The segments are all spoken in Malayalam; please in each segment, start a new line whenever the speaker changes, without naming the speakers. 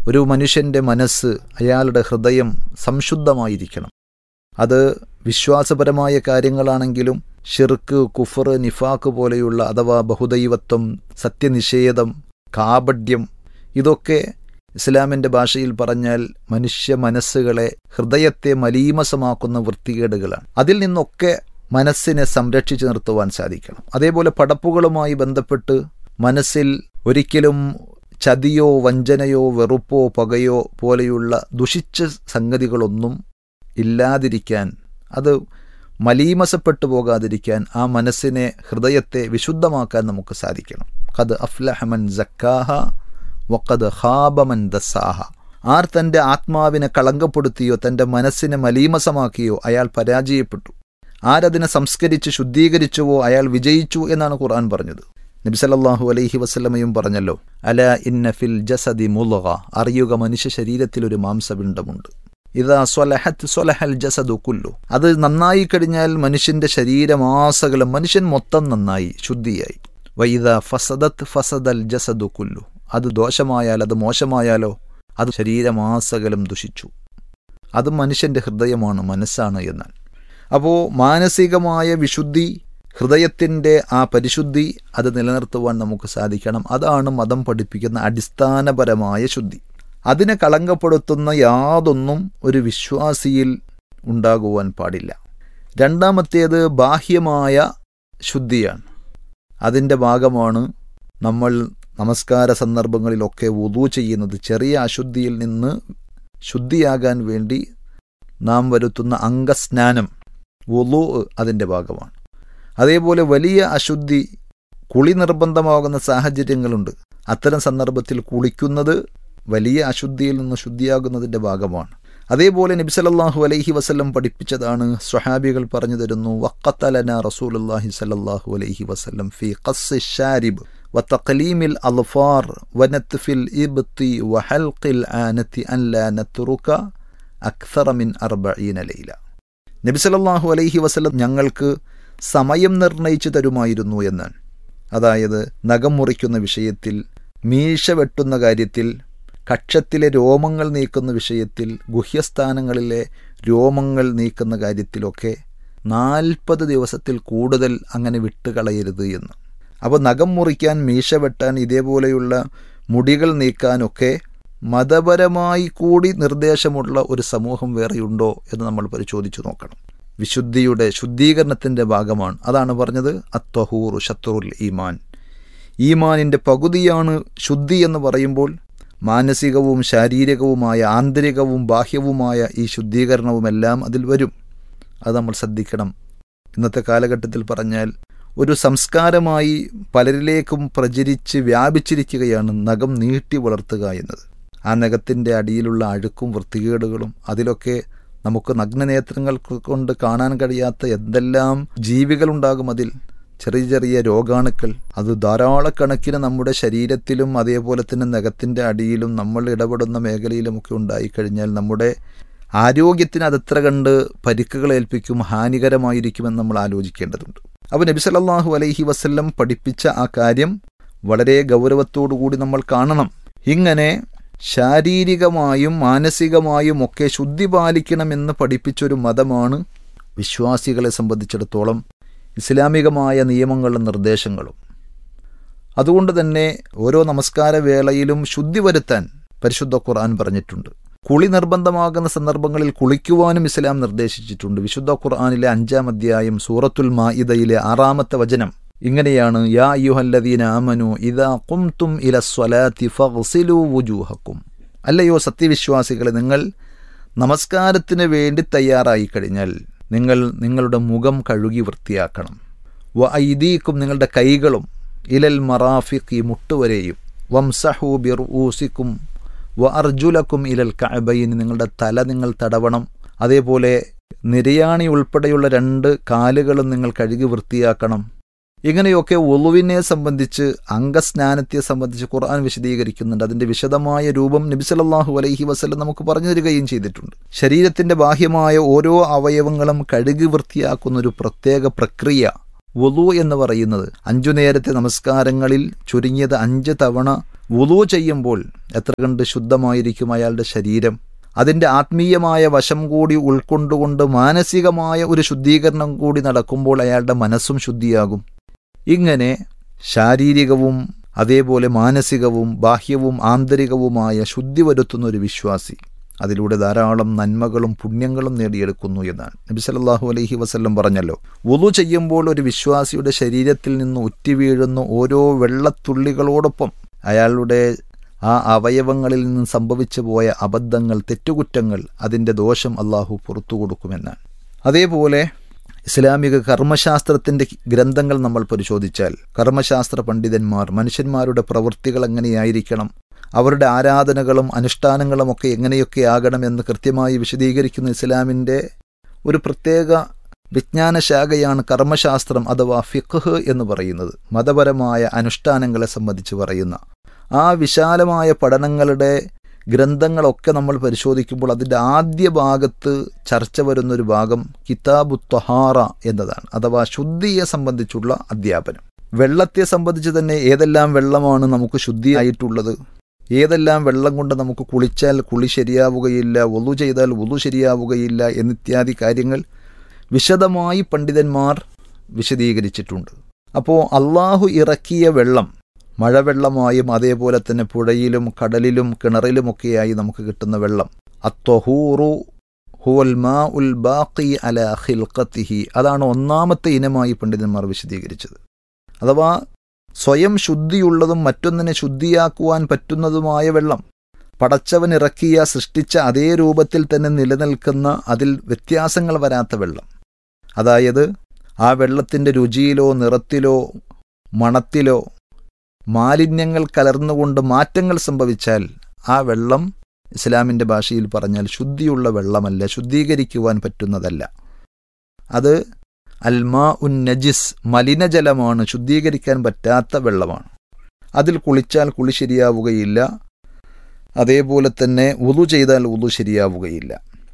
ഒരു മനുഷ്യൻ്റെ മനസ്സ് അയാളുടെ ഹൃദയം സംശുദ്ധമായിരിക്കണം അത് വിശ്വാസപരമായ കാര്യങ്ങളാണെങ്കിലും ഷിർക്ക് കുഫർ നിഫാക്ക് പോലെയുള്ള അഥവാ ബഹുദൈവത്വം സത്യനിഷേധം കാപഡ്യം ഇതൊക്കെ ഇസ്ലാമിൻ്റെ ഭാഷയിൽ പറഞ്ഞാൽ മനുഷ്യ മനസ്സുകളെ ഹൃദയത്തെ മലീമസമാക്കുന്ന വൃത്തികേടുകളാണ് അതിൽ നിന്നൊക്കെ മനസ്സിനെ സംരക്ഷിച്ചു നിർത്തുവാൻ സാധിക്കണം അതേപോലെ പടപ്പുകളുമായി ബന്ധപ്പെട്ട് മനസ്സിൽ ഒരിക്കലും ചതിയോ വഞ്ചനയോ വെറുപ്പോ പകയോ പോലെയുള്ള ദുഷിച്ച സംഗതികളൊന്നും ഇല്ലാതിരിക്കാൻ അത് മലീമസപ്പെട്ടു പോകാതിരിക്കാൻ ആ മനസ്സിനെ ഹൃദയത്തെ വിശുദ്ധമാക്കാൻ നമുക്ക് സാധിക്കണം കത് അഫ്ലഹമൻ ജക്കാഹ വക്കത് ഹാബമൻ ദസാഹ ആർ തൻ്റെ ആത്മാവിനെ കളങ്കപ്പെടുത്തിയോ തൻ്റെ മനസ്സിനെ മലീമസമാക്കിയോ അയാൾ പരാജയപ്പെട്ടു ആരതിനെ സംസ്കരിച്ച് ശുദ്ധീകരിച്ചുവോ അയാൾ വിജയിച്ചു എന്നാണ് ഖുർആൻ പറഞ്ഞത് നബിസലല്ലാഹു അലൈഹി വസ്ലമയും പറഞ്ഞല്ലോ അല ഇന്ന ഫിൽ ജസദി മുലക അറിയുക മനുഷ്യ ശരീരത്തിൽ ഒരു മാംസപിണ്ഡമുണ്ട് ഇതാ സ്വലഹത്ത് സ്വലഹൽ ജസദു കുല്ലു അത് നന്നായി കഴിഞ്ഞാൽ മനുഷ്യന്റെ ശരീരമാസകലം മനുഷ്യൻ മൊത്തം നന്നായി ശുദ്ധിയായി വൈദ ഫസദത്ത് ഫസദൽ ജസദു കുല്ലു അത് ദോഷമായാൽ അത് മോശമായാലോ അത് ശരീരമാസകലം ദുഷിച്ചു അത് മനുഷ്യന്റെ ഹൃദയമാണ് മനസ്സാണ് എന്നാൽ അപ്പോൾ മാനസികമായ വിശുദ്ധി ഹൃദയത്തിൻ്റെ ആ പരിശുദ്ധി അത് നിലനിർത്തുവാൻ നമുക്ക് സാധിക്കണം അതാണ് മതം പഠിപ്പിക്കുന്ന അടിസ്ഥാനപരമായ ശുദ്ധി അതിനെ കളങ്കപ്പെടുത്തുന്ന യാതൊന്നും ഒരു വിശ്വാസിയിൽ ഉണ്ടാകുവാൻ പാടില്ല രണ്ടാമത്തേത് ബാഹ്യമായ ശുദ്ധിയാണ് അതിൻ്റെ ഭാഗമാണ് നമ്മൾ നമസ്കാര സന്ദർഭങ്ങളിലൊക്കെ വുതു ചെയ്യുന്നത് ചെറിയ അശുദ്ധിയിൽ നിന്ന് ശുദ്ധിയാകാൻ വേണ്ടി നാം വരുത്തുന്ന അംഗസ്നാനം വുളു അതിൻ്റെ ഭാഗമാണ് അതേപോലെ വലിയ അശുദ്ധി കുളി നിർബന്ധമാകുന്ന സാഹചര്യങ്ങളുണ്ട് അത്തരം സന്ദർഭത്തിൽ കുളിക്കുന്നത് വലിയ അശുദ്ധിയിൽ നിന്ന് ശുദ്ധിയാകുന്നതിൻ്റെ ഭാഗമാണ് അതേപോലെ നബി സല്ലല്ലാഹു അലൈഹി വസല്ലം പഠിപ്പിച്ചതാണ് സ്വഹാബികൾ പറഞ്ഞു തരുന്നു വക്കത്തലന റസൂലുള്ളാഹി സല്ലല്ലാഹു അലൈഹി വസല്ലം ഫി ഖസ് ഷാരിബ് وتقليم الأظفار ونتف الإبط وحلق الآنة أن لا نترك أكثر من أربعين ليلة നബി സല്ലല്ലാഹു അലൈഹി വസല്ലം ഞങ്ങൾക്ക് സമയം നിർണയിച്ചു തരുമായിരുന്നു എന്നാണ് അതായത് നഖം മുറിക്കുന്ന വിഷയത്തിൽ മീശ വെട്ടുന്ന കാര്യത്തിൽ കക്ഷത്തിലെ രോമങ്ങൾ നീക്കുന്ന വിഷയത്തിൽ ഗുഹ്യസ്ഥാനങ്ങളിലെ രോമങ്ങൾ നീക്കുന്ന കാര്യത്തിലൊക്കെ നാൽപ്പത് ദിവസത്തിൽ കൂടുതൽ അങ്ങനെ വിട്ടുകളയരുത് എന്ന് അപ്പോൾ നഖം മുറിക്കാൻ മീശ വെട്ടാൻ ഇതേപോലെയുള്ള മുടികൾ നീക്കാനൊക്കെ മതപരമായി കൂടി നിർദ്ദേശമുള്ള ഒരു സമൂഹം വേറെയുണ്ടോ എന്ന് നമ്മൾ പരിശോധിച്ചു നോക്കണം വിശുദ്ധിയുടെ ശുദ്ധീകരണത്തിൻ്റെ ഭാഗമാണ് അതാണ് പറഞ്ഞത് അത്തഹൂറു ഷത്തുറുൽ ഈമാൻ ഈമാനിൻ്റെ പകുതിയാണ് ശുദ്ധി എന്ന് പറയുമ്പോൾ മാനസികവും ശാരീരികവുമായ ആന്തരികവും ബാഹ്യവുമായ ഈ ശുദ്ധീകരണവുമെല്ലാം അതിൽ വരും അത് നമ്മൾ ശ്രദ്ധിക്കണം ഇന്നത്തെ കാലഘട്ടത്തിൽ പറഞ്ഞാൽ ഒരു സംസ്കാരമായി പലരിലേക്കും പ്രചരിച്ച് വ്യാപിച്ചിരിക്കുകയാണ് നഖം നീട്ടി വളർത്തുക എന്നത് ആ നഖത്തിൻ്റെ അടിയിലുള്ള അഴുക്കും വൃത്തികേടുകളും അതിലൊക്കെ നമുക്ക് നഗ്നനേത്രങ്ങൾ കൊണ്ട് കാണാൻ കഴിയാത്ത എന്തെല്ലാം ജീവികളുണ്ടാകും അതിൽ ചെറിയ ചെറിയ രോഗാണുക്കൾ അത് ധാരാളക്കണക്കിന് നമ്മുടെ ശരീരത്തിലും അതേപോലെ തന്നെ നഖത്തിൻ്റെ അടിയിലും നമ്മൾ ഇടപെടുന്ന മേഖലയിലുമൊക്കെ ഉണ്ടായിക്കഴിഞ്ഞാൽ നമ്മുടെ ആരോഗ്യത്തിന് അതെത്ര കണ്ട് പരിക്കുകൾ ഏൽപ്പിക്കും ഹാനികരമായിരിക്കുമെന്ന് നമ്മൾ ആലോചിക്കേണ്ടതുണ്ട് അപ്പോൾ നബി സല്ലല്ലാഹു അലൈഹി വസല്ലം പഠിപ്പിച്ച ആ കാര്യം വളരെ ഗൗരവത്തോടു കൂടി നമ്മൾ കാണണം ഇങ്ങനെ ശാരീരികമായും മാനസികമായും ഒക്കെ ശുദ്ധി പാലിക്കണമെന്ന് പഠിപ്പിച്ചൊരു മതമാണ് വിശ്വാസികളെ സംബന്ധിച്ചിടത്തോളം ഇസ്ലാമികമായ നിയമങ്ങളും നിർദ്ദേശങ്ങളും അതുകൊണ്ട് തന്നെ ഓരോ നമസ്കാര വേളയിലും ശുദ്ധി വരുത്താൻ പരിശുദ്ധ ഖുർആൻ പറഞ്ഞിട്ടുണ്ട് കുളി നിർബന്ധമാകുന്ന സന്ദർഭങ്ങളിൽ കുളിക്കുവാനും ഇസ്ലാം നിർദ്ദേശിച്ചിട്ടുണ്ട് വിശുദ്ധ ഖുർആാനിലെ അഞ്ചാം അധ്യായം സൂറത്തുൽ മാഇദയിലെ ആറാമത്തെ വചനം ഇങ്ങനെയാണ് യാ യുഹല്ലദീന ആമനു ഇദാ ഖുംതും ഇല സ്വലാത്തി ഫഗ്സിലു വുജൂഹക്കും അല്ലയോ സത്യവിശ്വാസികളെ നിങ്ങൾ നമസ്കാരത്തിന് വേണ്ടി തയ്യാറായി കഴിഞ്ഞാൽ നിങ്ങൾ നിങ്ങളുടെ മുഖം കഴുകി വൃത്തിയാക്കണം വ ഐദീക്കും നിങ്ങളുടെ കൈകളും ഇലൽ മറാഫിഖി മുട്ടുവരെയും വംസഹു ബിർ ഊസിക്കും വ അർജുലക്കും ഇലൽ കഅബൈൻ നിങ്ങളുടെ തല നിങ്ങൾ തടവണം അതേപോലെ നിര്യാണി ഉൾപ്പെടെയുള്ള രണ്ട് കാലുകളും നിങ്ങൾ കഴുകി വൃത്തിയാക്കണം ഇങ്ങനെയൊക്കെ ഒളുവിനെ സംബന്ധിച്ച് അംഗസ്നാനത്തെ സംബന്ധിച്ച് ഖുർആൻ വിശദീകരിക്കുന്നുണ്ട് അതിന്റെ വിശദമായ രൂപം നബിസലല്ലാഹു അലൈഹി വസ്ലം നമുക്ക് പറഞ്ഞു തരികയും ചെയ്തിട്ടുണ്ട് ശരീരത്തിന്റെ ബാഹ്യമായ ഓരോ അവയവങ്ങളും കഴുകി വൃത്തിയാക്കുന്ന ഒരു പ്രത്യേക പ്രക്രിയ വുളു എന്ന് പറയുന്നത് അഞ്ചു നേരത്തെ നമസ്കാരങ്ങളിൽ ചുരുങ്ങിയത് അഞ്ച് തവണ വുളു ചെയ്യുമ്പോൾ എത്ര കണ്ട് ശുദ്ധമായിരിക്കും അയാളുടെ ശരീരം അതിൻ്റെ ആത്മീയമായ വശം കൂടി ഉൾക്കൊണ്ടുകൊണ്ട് മാനസികമായ ഒരു ശുദ്ധീകരണം കൂടി നടക്കുമ്പോൾ അയാളുടെ മനസ്സും ശുദ്ധിയാകും ഇങ്ങനെ ശാരീരികവും അതേപോലെ മാനസികവും ബാഹ്യവും ആന്തരികവുമായ ശുദ്ധി വരുത്തുന്ന ഒരു വിശ്വാസി അതിലൂടെ ധാരാളം നന്മകളും പുണ്യങ്ങളും നേടിയെടുക്കുന്നു എന്നാണ് നബി സല്ലല്ലാഹു അലൈഹി വസല്ലം പറഞ്ഞല്ലോ വുളു ചെയ്യുമ്പോൾ ഒരു വിശ്വാസിയുടെ ശരീരത്തിൽ നിന്ന് ഉറ്റിവീഴുന്ന ഓരോ വെള്ളത്തുള്ളികളോടൊപ്പം അയാളുടെ ആ അവയവങ്ങളിൽ നിന്ന് സംഭവിച്ചു പോയ അബദ്ധങ്ങൾ തെറ്റുകുറ്റങ്ങൾ അതിൻ്റെ ദോഷം അള്ളാഹു പുറത്തു കൊടുക്കുമെന്നാണ് അതേപോലെ ഇസ്ലാമിക കർമ്മശാസ്ത്രത്തിൻ്റെ ഗ്രന്ഥങ്ങൾ നമ്മൾ പരിശോധിച്ചാൽ കർമ്മശാസ്ത്ര പണ്ഡിതന്മാർ മനുഷ്യന്മാരുടെ പ്രവൃത്തികൾ എങ്ങനെയായിരിക്കണം അവരുടെ ആരാധനകളും അനുഷ്ഠാനങ്ങളും ഒക്കെ എങ്ങനെയൊക്കെ ആകണമെന്ന് കൃത്യമായി വിശദീകരിക്കുന്ന ഇസ്ലാമിൻ്റെ ഒരു പ്രത്യേക വിജ്ഞാന ശാഖയാണ് കർമ്മശാസ്ത്രം അഥവാ ഫിഖ് എന്ന് പറയുന്നത് മതപരമായ അനുഷ്ഠാനങ്ങളെ സംബന്ധിച്ച് പറയുന്ന ആ വിശാലമായ പഠനങ്ങളുടെ ഗ്രന്ഥങ്ങളൊക്കെ നമ്മൾ പരിശോധിക്കുമ്പോൾ അതിൻ്റെ ആദ്യ ഭാഗത്ത് ചർച്ച വരുന്നൊരു ഭാഗം കിതാബു ത്വഹാറ എന്നതാണ് അഥവാ ശുദ്ധിയെ സംബന്ധിച്ചുള്ള അധ്യാപനം വെള്ളത്തെ സംബന്ധിച്ച് തന്നെ ഏതെല്ലാം വെള്ളമാണ് നമുക്ക് ശുദ്ധിയായിട്ടുള്ളത് ഏതെല്ലാം വെള്ളം കൊണ്ട് നമുക്ക് കുളിച്ചാൽ കുളി ശരിയാവുകയില്ല ഒതു ചെയ്താൽ ഒതു ശരിയാവുകയില്ല എന്നിത്യാദി കാര്യങ്ങൾ വിശദമായി പണ്ഡിതന്മാർ വിശദീകരിച്ചിട്ടുണ്ട് അപ്പോൾ അള്ളാഹു ഇറക്കിയ വെള്ളം മഴവെള്ളമായും അതേപോലെ തന്നെ പുഴയിലും കടലിലും കിണറിലുമൊക്കെയായി നമുക്ക് കിട്ടുന്ന വെള്ളം അത്വഹൂറു ഹുവൽ മാ ഉൽ ബാഖി അല ഖിൽഖത്തിഹി അതാണ് ഒന്നാമത്തെ ഇനമായി പണ്ഡിതന്മാർ വിശദീകരിച്ചത് അഥവാ സ്വയം ശുദ്ധിയുള്ളതും മറ്റൊന്നിനെ ശുദ്ധിയാക്കുവാൻ പറ്റുന്നതുമായ വെള്ളം പടച്ചവൻ ഇറക്കിയ സൃഷ്ടിച്ച അതേ രൂപത്തിൽ തന്നെ നിലനിൽക്കുന്ന അതിൽ വ്യത്യാസങ്ങൾ വരാത്ത വെള്ളം അതായത് ആ വെള്ളത്തിൻ്റെ രുചിയിലോ നിറത്തിലോ മണത്തിലോ മാലിന്യങ്ങൾ കലർന്നുകൊണ്ട് മാറ്റങ്ങൾ സംഭവിച്ചാൽ ആ വെള്ളം ഇസ്ലാമിൻ്റെ ഭാഷയിൽ പറഞ്ഞാൽ ശുദ്ധിയുള്ള വെള്ളമല്ല ശുദ്ധീകരിക്കുവാൻ പറ്റുന്നതല്ല അത് അൽമാ ഉൻ നജിസ് മലിനജലമാണ് ശുദ്ധീകരിക്കാൻ പറ്റാത്ത വെള്ളമാണ് അതിൽ കുളിച്ചാൽ കുളി ശരിയാവുകയില്ല അതേപോലെ തന്നെ ഉതു ചെയ്താൽ ഉതു ശരിയാവുകയില്ല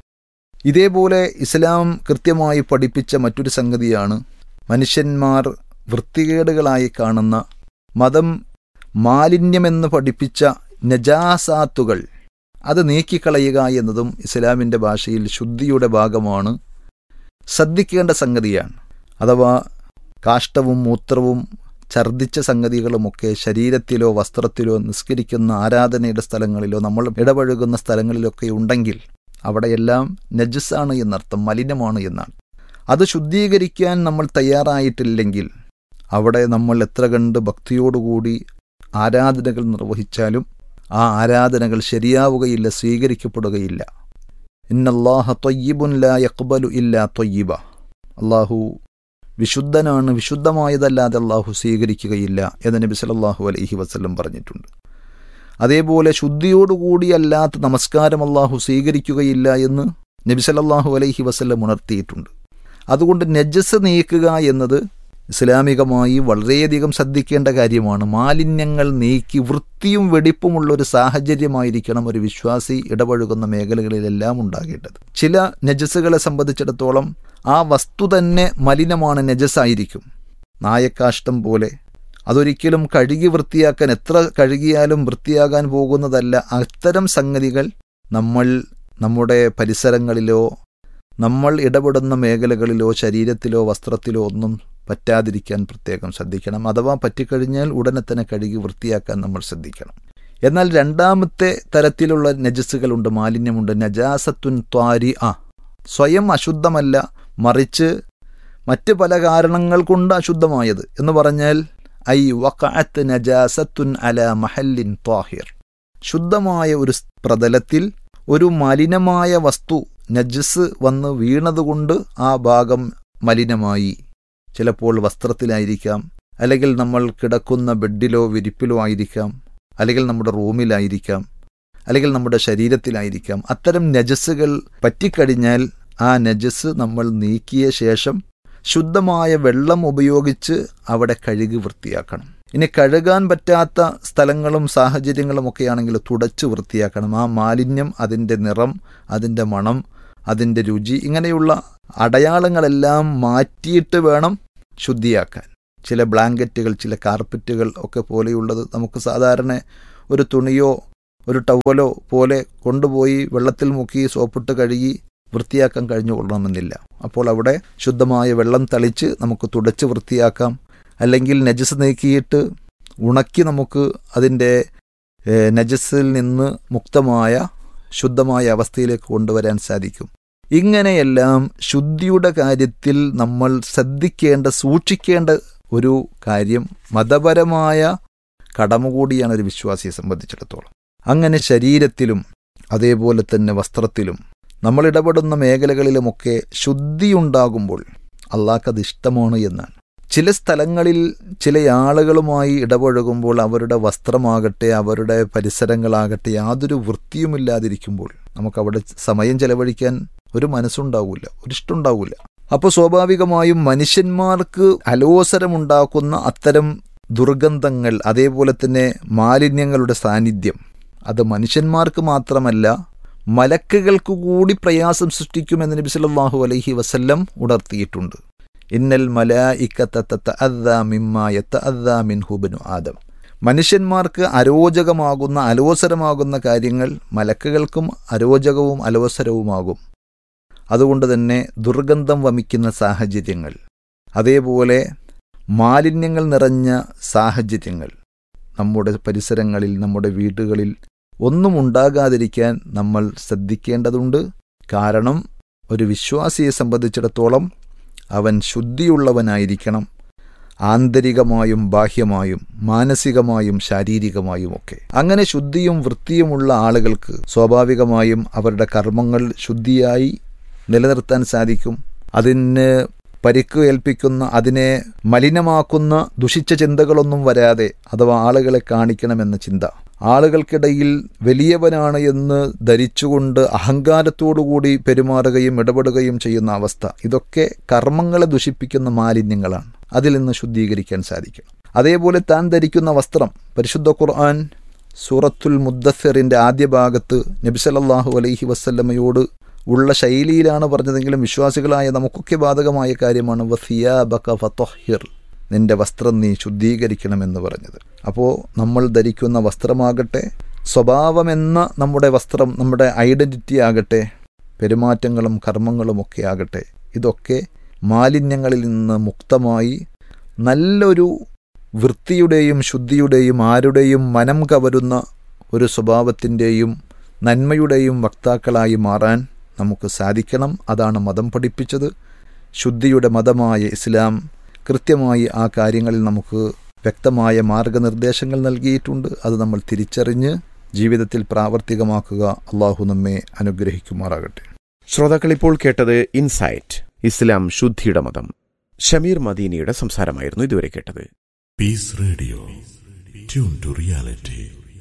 ഇതേപോലെ ഇസ്ലാം കൃത്യമായി പഠിപ്പിച്ച മറ്റൊരു സംഗതിയാണ് മനുഷ്യന്മാർ വൃത്തികേടുകളായി കാണുന്ന മതം മാലിന്യമെന്ന് പഠിപ്പിച്ച നജാസാത്തുകൾ അത് നീക്കിക്കളയുക എന്നതും ഇസ്ലാമിൻ്റെ ഭാഷയിൽ ശുദ്ധിയുടെ ഭാഗമാണ് ശ്രദ്ധിക്കേണ്ട സംഗതിയാണ് അഥവാ കാഷ്ടവും മൂത്രവും ഛർദ്ദിച്ച സംഗതികളുമൊക്കെ ശരീരത്തിലോ വസ്ത്രത്തിലോ നിസ്കരിക്കുന്ന ആരാധനയുടെ സ്ഥലങ്ങളിലോ നമ്മൾ ഇടപഴകുന്ന സ്ഥലങ്ങളിലൊക്കെ ഉണ്ടെങ്കിൽ അവിടെയെല്ലാം നജസ്സാണ് എന്നർത്ഥം മലിനമാണ് എന്നാണ് അത് ശുദ്ധീകരിക്കാൻ നമ്മൾ തയ്യാറായിട്ടില്ലെങ്കിൽ അവിടെ നമ്മൾ എത്ര കണ്ട് ഭക്തിയോടുകൂടി ആരാധനകൾ നിർവഹിച്ചാലും ആ ആരാധനകൾ ശരിയാവുകയില്ല സ്വീകരിക്കപ്പെടുകയില്ല ഇന്നല്ലാഹ തൊയ്യിബുൻ ലാ യക്ബലു ഇല്ലാ തൊയ്യിബ അള്ളാഹു വിശുദ്ധനാണ് വിശുദ്ധമായതല്ലാതെ അള്ളാഹു സ്വീകരിക്കുകയില്ല എന്ന് നബി സല്ലല്ലാഹു അലൈഹി വസല്ലം പറഞ്ഞിട്ടുണ്ട് അതേപോലെ ശുദ്ധിയോടുകൂടിയല്ലാത്ത നമസ്കാരം അള്ളാഹു സ്വീകരിക്കുകയില്ല എന്ന് നബി സല്ലല്ലാഹു അലൈഹി വസല്ലം ഉണർത്തിയിട്ടുണ്ട് അതുകൊണ്ട് നജസ് നീക്കുക എന്നത് ഇസ്ലാമികമായി വളരെയധികം ശ്രദ്ധിക്കേണ്ട കാര്യമാണ് മാലിന്യങ്ങൾ നീക്കി വൃത്തിയും വെടിപ്പുമുള്ള ഒരു സാഹചര്യമായിരിക്കണം ഒരു വിശ്വാസി ഇടപഴകുന്ന മേഖലകളിലെല്ലാം ഉണ്ടാകേണ്ടത് ചില നജസ്സുകളെ സംബന്ധിച്ചിടത്തോളം ആ വസ്തു തന്നെ മലിനമാണ് നജസ്സായിരിക്കും നായക്കാഷ്ടം പോലെ അതൊരിക്കലും കഴുകി വൃത്തിയാക്കാൻ എത്ര കഴുകിയാലും വൃത്തിയാകാൻ പോകുന്നതല്ല അത്തരം സംഗതികൾ നമ്മൾ നമ്മുടെ പരിസരങ്ങളിലോ നമ്മൾ ഇടപെടുന്ന മേഖലകളിലോ ശരീരത്തിലോ വസ്ത്രത്തിലോ ഒന്നും പറ്റാതിരിക്കാൻ പ്രത്യേകം ശ്രദ്ധിക്കണം അഥവാ പറ്റിക്കഴിഞ്ഞാൽ ഉടനെ തന്നെ കഴുകി വൃത്തിയാക്കാൻ നമ്മൾ ശ്രദ്ധിക്കണം എന്നാൽ രണ്ടാമത്തെ തരത്തിലുള്ള നജസ്സുകളുണ്ട് മാലിന്യമുണ്ട് നജാസത്തുൻ ത്വാരി ആ സ്വയം അശുദ്ധമല്ല മറിച്ച് മറ്റ് പല കാരണങ്ങൾ കൊണ്ട് അശുദ്ധമായത് എന്ന് പറഞ്ഞാൽ ഐ വഖഅത്ത് നജാസത്തുൻ അല മഹല്ലിൻ ത്വാഹിർ ശുദ്ധമായ ഒരു പ്രതലത്തിൽ ഒരു മലിനമായ വസ്തു നജസ് വന്ന് വീണതുകൊണ്ട് ആ ഭാഗം മലിനമായി ചിലപ്പോൾ വസ്ത്രത്തിലായിരിക്കാം അല്ലെങ്കിൽ നമ്മൾ കിടക്കുന്ന ബെഡിലോ വിരിപ്പിലോ ആയിരിക്കാം അല്ലെങ്കിൽ നമ്മുടെ റൂമിലായിരിക്കാം അല്ലെങ്കിൽ നമ്മുടെ ശരീരത്തിലായിരിക്കാം അത്തരം നജസ്സുകൾ പറ്റിക്കഴിഞ്ഞാൽ ആ നജസ് നമ്മൾ നീക്കിയ ശേഷം ശുദ്ധമായ വെള്ളം ഉപയോഗിച്ച് അവിടെ കഴുകി വൃത്തിയാക്കണം ഇനി കഴുകാൻ പറ്റാത്ത സ്ഥലങ്ങളും സാഹചര്യങ്ങളും ഒക്കെ ആണെങ്കിൽ തുടച്ച് വൃത്തിയാക്കണം ആ മാലിന്യം അതിൻ്റെ നിറം അതിൻ്റെ മണം അതിൻ്റെ രുചി ഇങ്ങനെയുള്ള അടയാളങ്ങളെല്ലാം മാറ്റിയിട്ട് വേണം ശുദ്ധിയാക്കാൻ ചില ബ്ലാങ്കറ്റുകൾ ചില കാർപ്പറ്റുകൾ ഒക്കെ പോലെയുള്ളത് നമുക്ക് സാധാരണ ഒരു തുണിയോ ഒരു ടവലോ പോലെ കൊണ്ടുപോയി വെള്ളത്തിൽ മുക്കി സോപ്പിട്ട് കഴുകി വൃത്തിയാക്കാൻ കഴിഞ്ഞുകൊള്ളണമെന്നില്ല അപ്പോൾ അവിടെ ശുദ്ധമായ വെള്ളം തളിച്ച് നമുക്ക് തുടച്ച് വൃത്തിയാക്കാം അല്ലെങ്കിൽ നജസ് നീക്കിയിട്ട് ഉണക്കി നമുക്ക് അതിൻ്റെ ഏഹ്, നജസിൽ നിന്ന് മുക്തമായ ശുദ്ധമായ അവസ്ഥയിലേക്ക് കൊണ്ടുവരാൻ സാധിക്കും ഇങ്ങനെയെല്ലാം ശുദ്ധിയുടെ കാര്യത്തിൽ നമ്മൾ ശ്രദ്ധിക്കേണ്ട സൂക്ഷിക്കേണ്ട ഒരു കാര്യം മതപരമായ കടമ കൂടിയാണ് ഒരു വിശ്വാസിയെ സംബന്ധിച്ചിടത്തോളം അങ്ങനെ ശരീരത്തിലും അതേപോലെ തന്നെ വസ്ത്രത്തിലും നമ്മൾ ഇടപെടുന്ന മേഖലകളിലുമൊക്കെ ശുദ്ധിയുണ്ടാകുമ്പോൾ അള്ളാഹ്ക്കത് ഇഷ്ടമാണ് എന്നാണ് ചില സ്ഥലങ്ങളിൽ ചില ആളുകളുമായി ഇടപഴകുമ്പോൾ അവരുടെ വസ്ത്രമാകട്ടെ അവരുടെ പരിസരങ്ങളാകട്ടെ യാതൊരു വൃത്തിയുമില്ലാതിരിക്കുമ്പോൾ നമുക്കവിടെ സമയം ചെലവഴിക്കാൻ ഒരു മനസ്സുണ്ടാവില്ല ഒരു ഇഷ്ടമുണ്ടാവില്ല അപ്പോൾ സ്വാഭാവികമായും മനുഷ്യന്മാർക്ക് അലോസരമുണ്ടാക്കുന്ന അത്തരം ദുർഗന്ധങ്ങൾ അതേപോലെ തന്നെ മാലിന്യങ്ങളുടെ സാന്നിധ്യം അത് മനുഷ്യന്മാർക്ക് മാത്രമല്ല മലക്കുകൾക്ക് കൂടി പ്രയാസം സൃഷ്ടിക്കുമെന്ന് നബി സല്ലല്ലാഹു അലൈഹി വസല്ലം ഉണർത്തിയിട്ടുണ്ട് ഇന്നൽ മിൻഹുബനു ആദം മനുഷ്യന്മാർക്ക് അരോചകമാകുന്ന അലോസരമാകുന്ന കാര്യങ്ങൾ മലക്കുകൾക്കും അരോചകവും അലോസരവുമാകും അതുകൊണ്ട് തന്നെ ദുർഗന്ധം വമിക്കുന്ന സാഹചര്യങ്ങൾ അതേപോലെ മാലിന്യങ്ങൾ നിറഞ്ഞ സാഹചര്യങ്ങൾ നമ്മുടെ പരിസരങ്ങളിൽ നമ്മുടെ വീടുകളിൽ ഒന്നും ഉണ്ടാകാതിരിക്കാൻ നമ്മൾ ശ്രദ്ധിക്കേണ്ടതുണ്ട് കാരണം ഒരു വിശ്വാസിയെ സംബന്ധിച്ചിടത്തോളം അവൻ ശുദ്ധിയുള്ളവനായിരിക്കണം ആന്തരികമായും ബാഹ്യമായും മാനസികമായും ശാരീരികമായും ഒക്കെ അങ്ങനെ ശുദ്ധിയും വൃത്തിയുമുള്ള ആളുകൾക്ക് സ്വാഭാവികമായും അവരുടെ കർമ്മങ്ങൾ ശുദ്ധിയായി നിലനിർത്താൻ സാധിക്കും അതിന് പരിക്ക് ഏൽപ്പിക്കുന്ന അതിനെ മലിനമാക്കുന്ന ദുഷിച്ച ചിന്തകളൊന്നും വരാതെ അഥവാ ആളുകളെ കാണിക്കണമെന്ന ചിന്ത ആളുകൾക്കിടയിൽ വലിയവനാണ് എന്ന് ധരിച്ചുകൊണ്ട് അഹങ്കാരത്തോടുകൂടി പെരുമാറുകയും ഇടപെടുകയും ചെയ്യുന്ന അവസ്ഥ ഇതൊക്കെ കർമ്മങ്ങളെ ദുഷിപ്പിക്കുന്ന മാലിന്യങ്ങളാണ് അതിൽ നിന്ന് ശുദ്ധീകരിക്കാൻ സാധിക്കണം അതേപോലെ താൻ ധരിക്കുന്ന വസ്ത്രം പരിശുദ്ധ ഖുർആൻ സൂറത്തുൽ മുദ്ദഫിറിന്റെ ആദ്യ ഭാഗത്ത് നബിസലല്ലാഹു അലൈഹി വസ്ല്ലമയോട് ഉള്ള ശൈലിയിലാണ് പറഞ്ഞതെങ്കിലും വിശ്വാസികളായ നമുക്കൊക്കെ ബാധകമായ കാര്യമാണ് വസിയാബക ഫത്വഹിർ നിന്റെ വസ്ത്രം നീ ശുദ്ധീകരിക്കണമെന്ന് പറഞ്ഞത് അപ്പോൾ നമ്മൾ ധരിക്കുന്ന വസ്ത്രമാകട്ടെ സ്വഭാവമെന്ന നമ്മുടെ വസ്ത്രം നമ്മുടെ ഐഡൻറ്റിറ്റി ആകട്ടെ പെരുമാറ്റങ്ങളും കർമ്മങ്ങളും ഒക്കെ ആകട്ടെ ഇതൊക്കെ മാലിന്യങ്ങളിൽ നിന്ന് മുക്തമായി നല്ലൊരു വൃത്തിയുടെയും ശുദ്ധിയുടെയും ആരുടെയും മനം കവരുന്ന ഒരു സ്വഭാവത്തിൻ്റെയും നന്മയുടെയും വക്താക്കളായി മാറാൻ നമുക്ക് സാധിക്കണം അതാണ് മതം പഠിപ്പിച്ചത് ശുദ്ധിയുടെ മതമായ ഇസ്ലാം കൃത്യമായി ആ കാര്യങ്ങളിൽ നമുക്ക് വ്യക്തമായ മാർഗനിർദ്ദേശങ്ങൾ നൽകിയിട്ടുണ്ട് അത് നമ്മൾ തിരിച്ചറിഞ്ഞ് ജീവിതത്തിൽ പ്രാവർത്തികമാക്കുക അള്ളാഹു നമ്മെ അനുഗ്രഹിക്കുമാറാകട്ടെ
ശ്രോതാക്കൾ ഇപ്പോൾ കേട്ടത് ഇൻസൈറ്റ് ഇസ്ലാം ശുദ്ധിയുടെ മതം ഷമീർ മദീനിയുടെ സംസാരമായിരുന്നു ഇതുവരെ കേട്ടത്
Peace Radio. Tune to reality.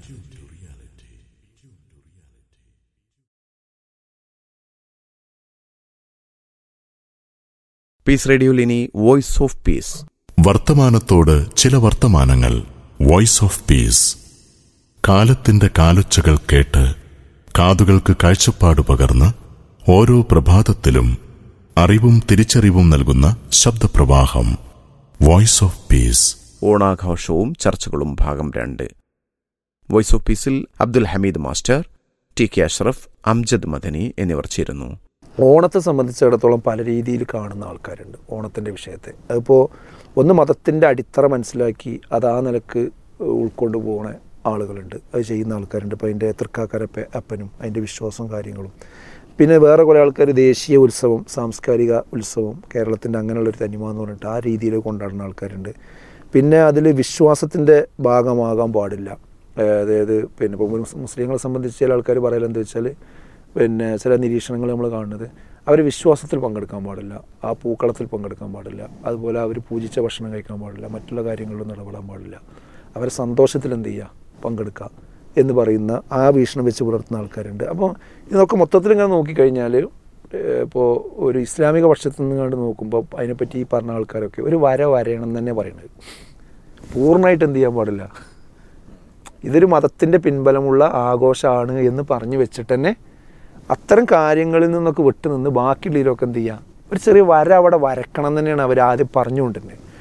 Peace റേഡിയോയിൽ ഇനി വോയിസ് ഓഫ് പീസ്
വർത്തമാനത്തോട് ചില വർത്തമാനങ്ങൾ വോയിസ് ഓഫ് പീസ് കാലത്തിന്റെ കാലൊച്ചകൾ കേട്ട് കാതുകൾക്ക് കാഴ്ചപ്പാട് പകർന്ന് ഓരോ പ്രഭാതത്തിലും അറിവും തിരിച്ചറിവും നൽകുന്ന ശബ്ദപ്രവാഹം വോയിസ് ഓഫ് പീസ്
ഓണാഘോഷവും ചർച്ചകളും ഭാഗം രണ്ട് വോയിസ് ഓഫ് പീസിൽ Abdul Hameed master T K Ashraf Amjad Madani എന്നിവർ ചേരുന്നു
ഓണത്തെ സംബന്ധിച്ചിടത്തോളം പല രീതിയിൽ കാണുന്ന ആൾക്കാരുണ്ട് ഓണത്തിൻ്റെ വിഷയത്തെ അതിപ്പോൾ ഒന്ന് മതത്തിൻ്റെ അടിത്തറ മനസ്സിലാക്കി അത് ആ നിലക്ക് ഉൾക്കൊണ്ടു പോകുന്ന ആളുകളുണ്ട് അത് ചെയ്യുന്ന ആൾക്കാരുണ്ട് ഇപ്പോൾ അതിൻ്റെ തൃക്കാക്കരപ്പ അപ്പനും അതിൻ്റെ വിശ്വാസവും കാര്യങ്ങളും പിന്നെ വേറെ കുറേ ആൾക്കാർ ദേശീയ ഉത്സവം സാംസ്കാരിക ഉത്സവം കേരളത്തിൻ്റെ അങ്ങനെയുള്ളൊരു തനിമ എന്ന് പറഞ്ഞിട്ട് ആ രീതിയിൽ കൊണ്ടാടുന്ന ആൾക്കാരുണ്ട് പിന്നെ അതിൽ വിശ്വാസത്തിൻ്റെ ഭാഗമാകാൻ പാടില്ല ഏഹ് അതായത് പിന്നെ ഇപ്പോൾ മുസ് മുസ്ലിങ്ങളെ സംബന്ധിച്ച് ചില ആൾക്കാർ പറയലെന്താ എന്താ വെച്ചാൽ പിന്നെ ചില നിരീക്ഷണങ്ങൾ നമ്മൾ കാണുന്നത് അവർ വിശ്വാസത്തിൽ പങ്കെടുക്കാൻ പാടില്ല ആ പൂക്കളത്തിൽ പങ്കെടുക്കാൻ പാടില്ല അതുപോലെ അവർ പൂജിച്ച ഭക്ഷണം കഴിക്കാൻ പാടില്ല മറ്റുള്ള കാര്യങ്ങളിലൊന്നും ഇടപെടാൻ പാടില്ല അവർ സന്തോഷത്തിൽ എന്ത് ചെയ്യുക പങ്കെടുക്കുക എന്ന് പറയുന്ന ആ വീക്ഷണം വെച്ച് പുലർത്തുന്ന ആൾക്കാരുണ്ട് അപ്പോൾ ഇതൊക്കെ മൊത്തത്തിൽ ഇങ്ങനെ നോക്കിക്കഴിഞ്ഞാൽ ഇപ്പോൾ ഒരു ഇസ്ലാമിക പക്ഷത്തിൽ നിന്ന് കണ്ട് നോക്കുമ്പോൾ അതിനെപ്പറ്റി ഈ പറഞ്ഞ ആൾക്കാരൊക്കെ ഒരു വര വരയണം എന്ന് തന്നെ പറയുന്നത് പൂർണ്ണമായിട്ട് എന്ത് ചെയ്യാൻ പാടില്ല ഇതൊരു മതത്തിൻ്റെ പിൻബലമുള്ള ആഘോഷമാണ് എന്ന് പറഞ്ഞു വെച്ചിട്ട് തന്നെ അത്തരം കാര്യങ്ങളിൽ നിന്നൊക്കെ വിട്ടു നിന്ന് ബാക്കിയുള്ളതിലൊക്കെ എന്ത് ചെയ്യുക ഒരു ചെറിയ വര അവിടെ വരക്കണം എന്ന് തന്നെയാണ് അവർ ആദ്യം പറഞ്ഞുകൊണ്ടിരുന്നത്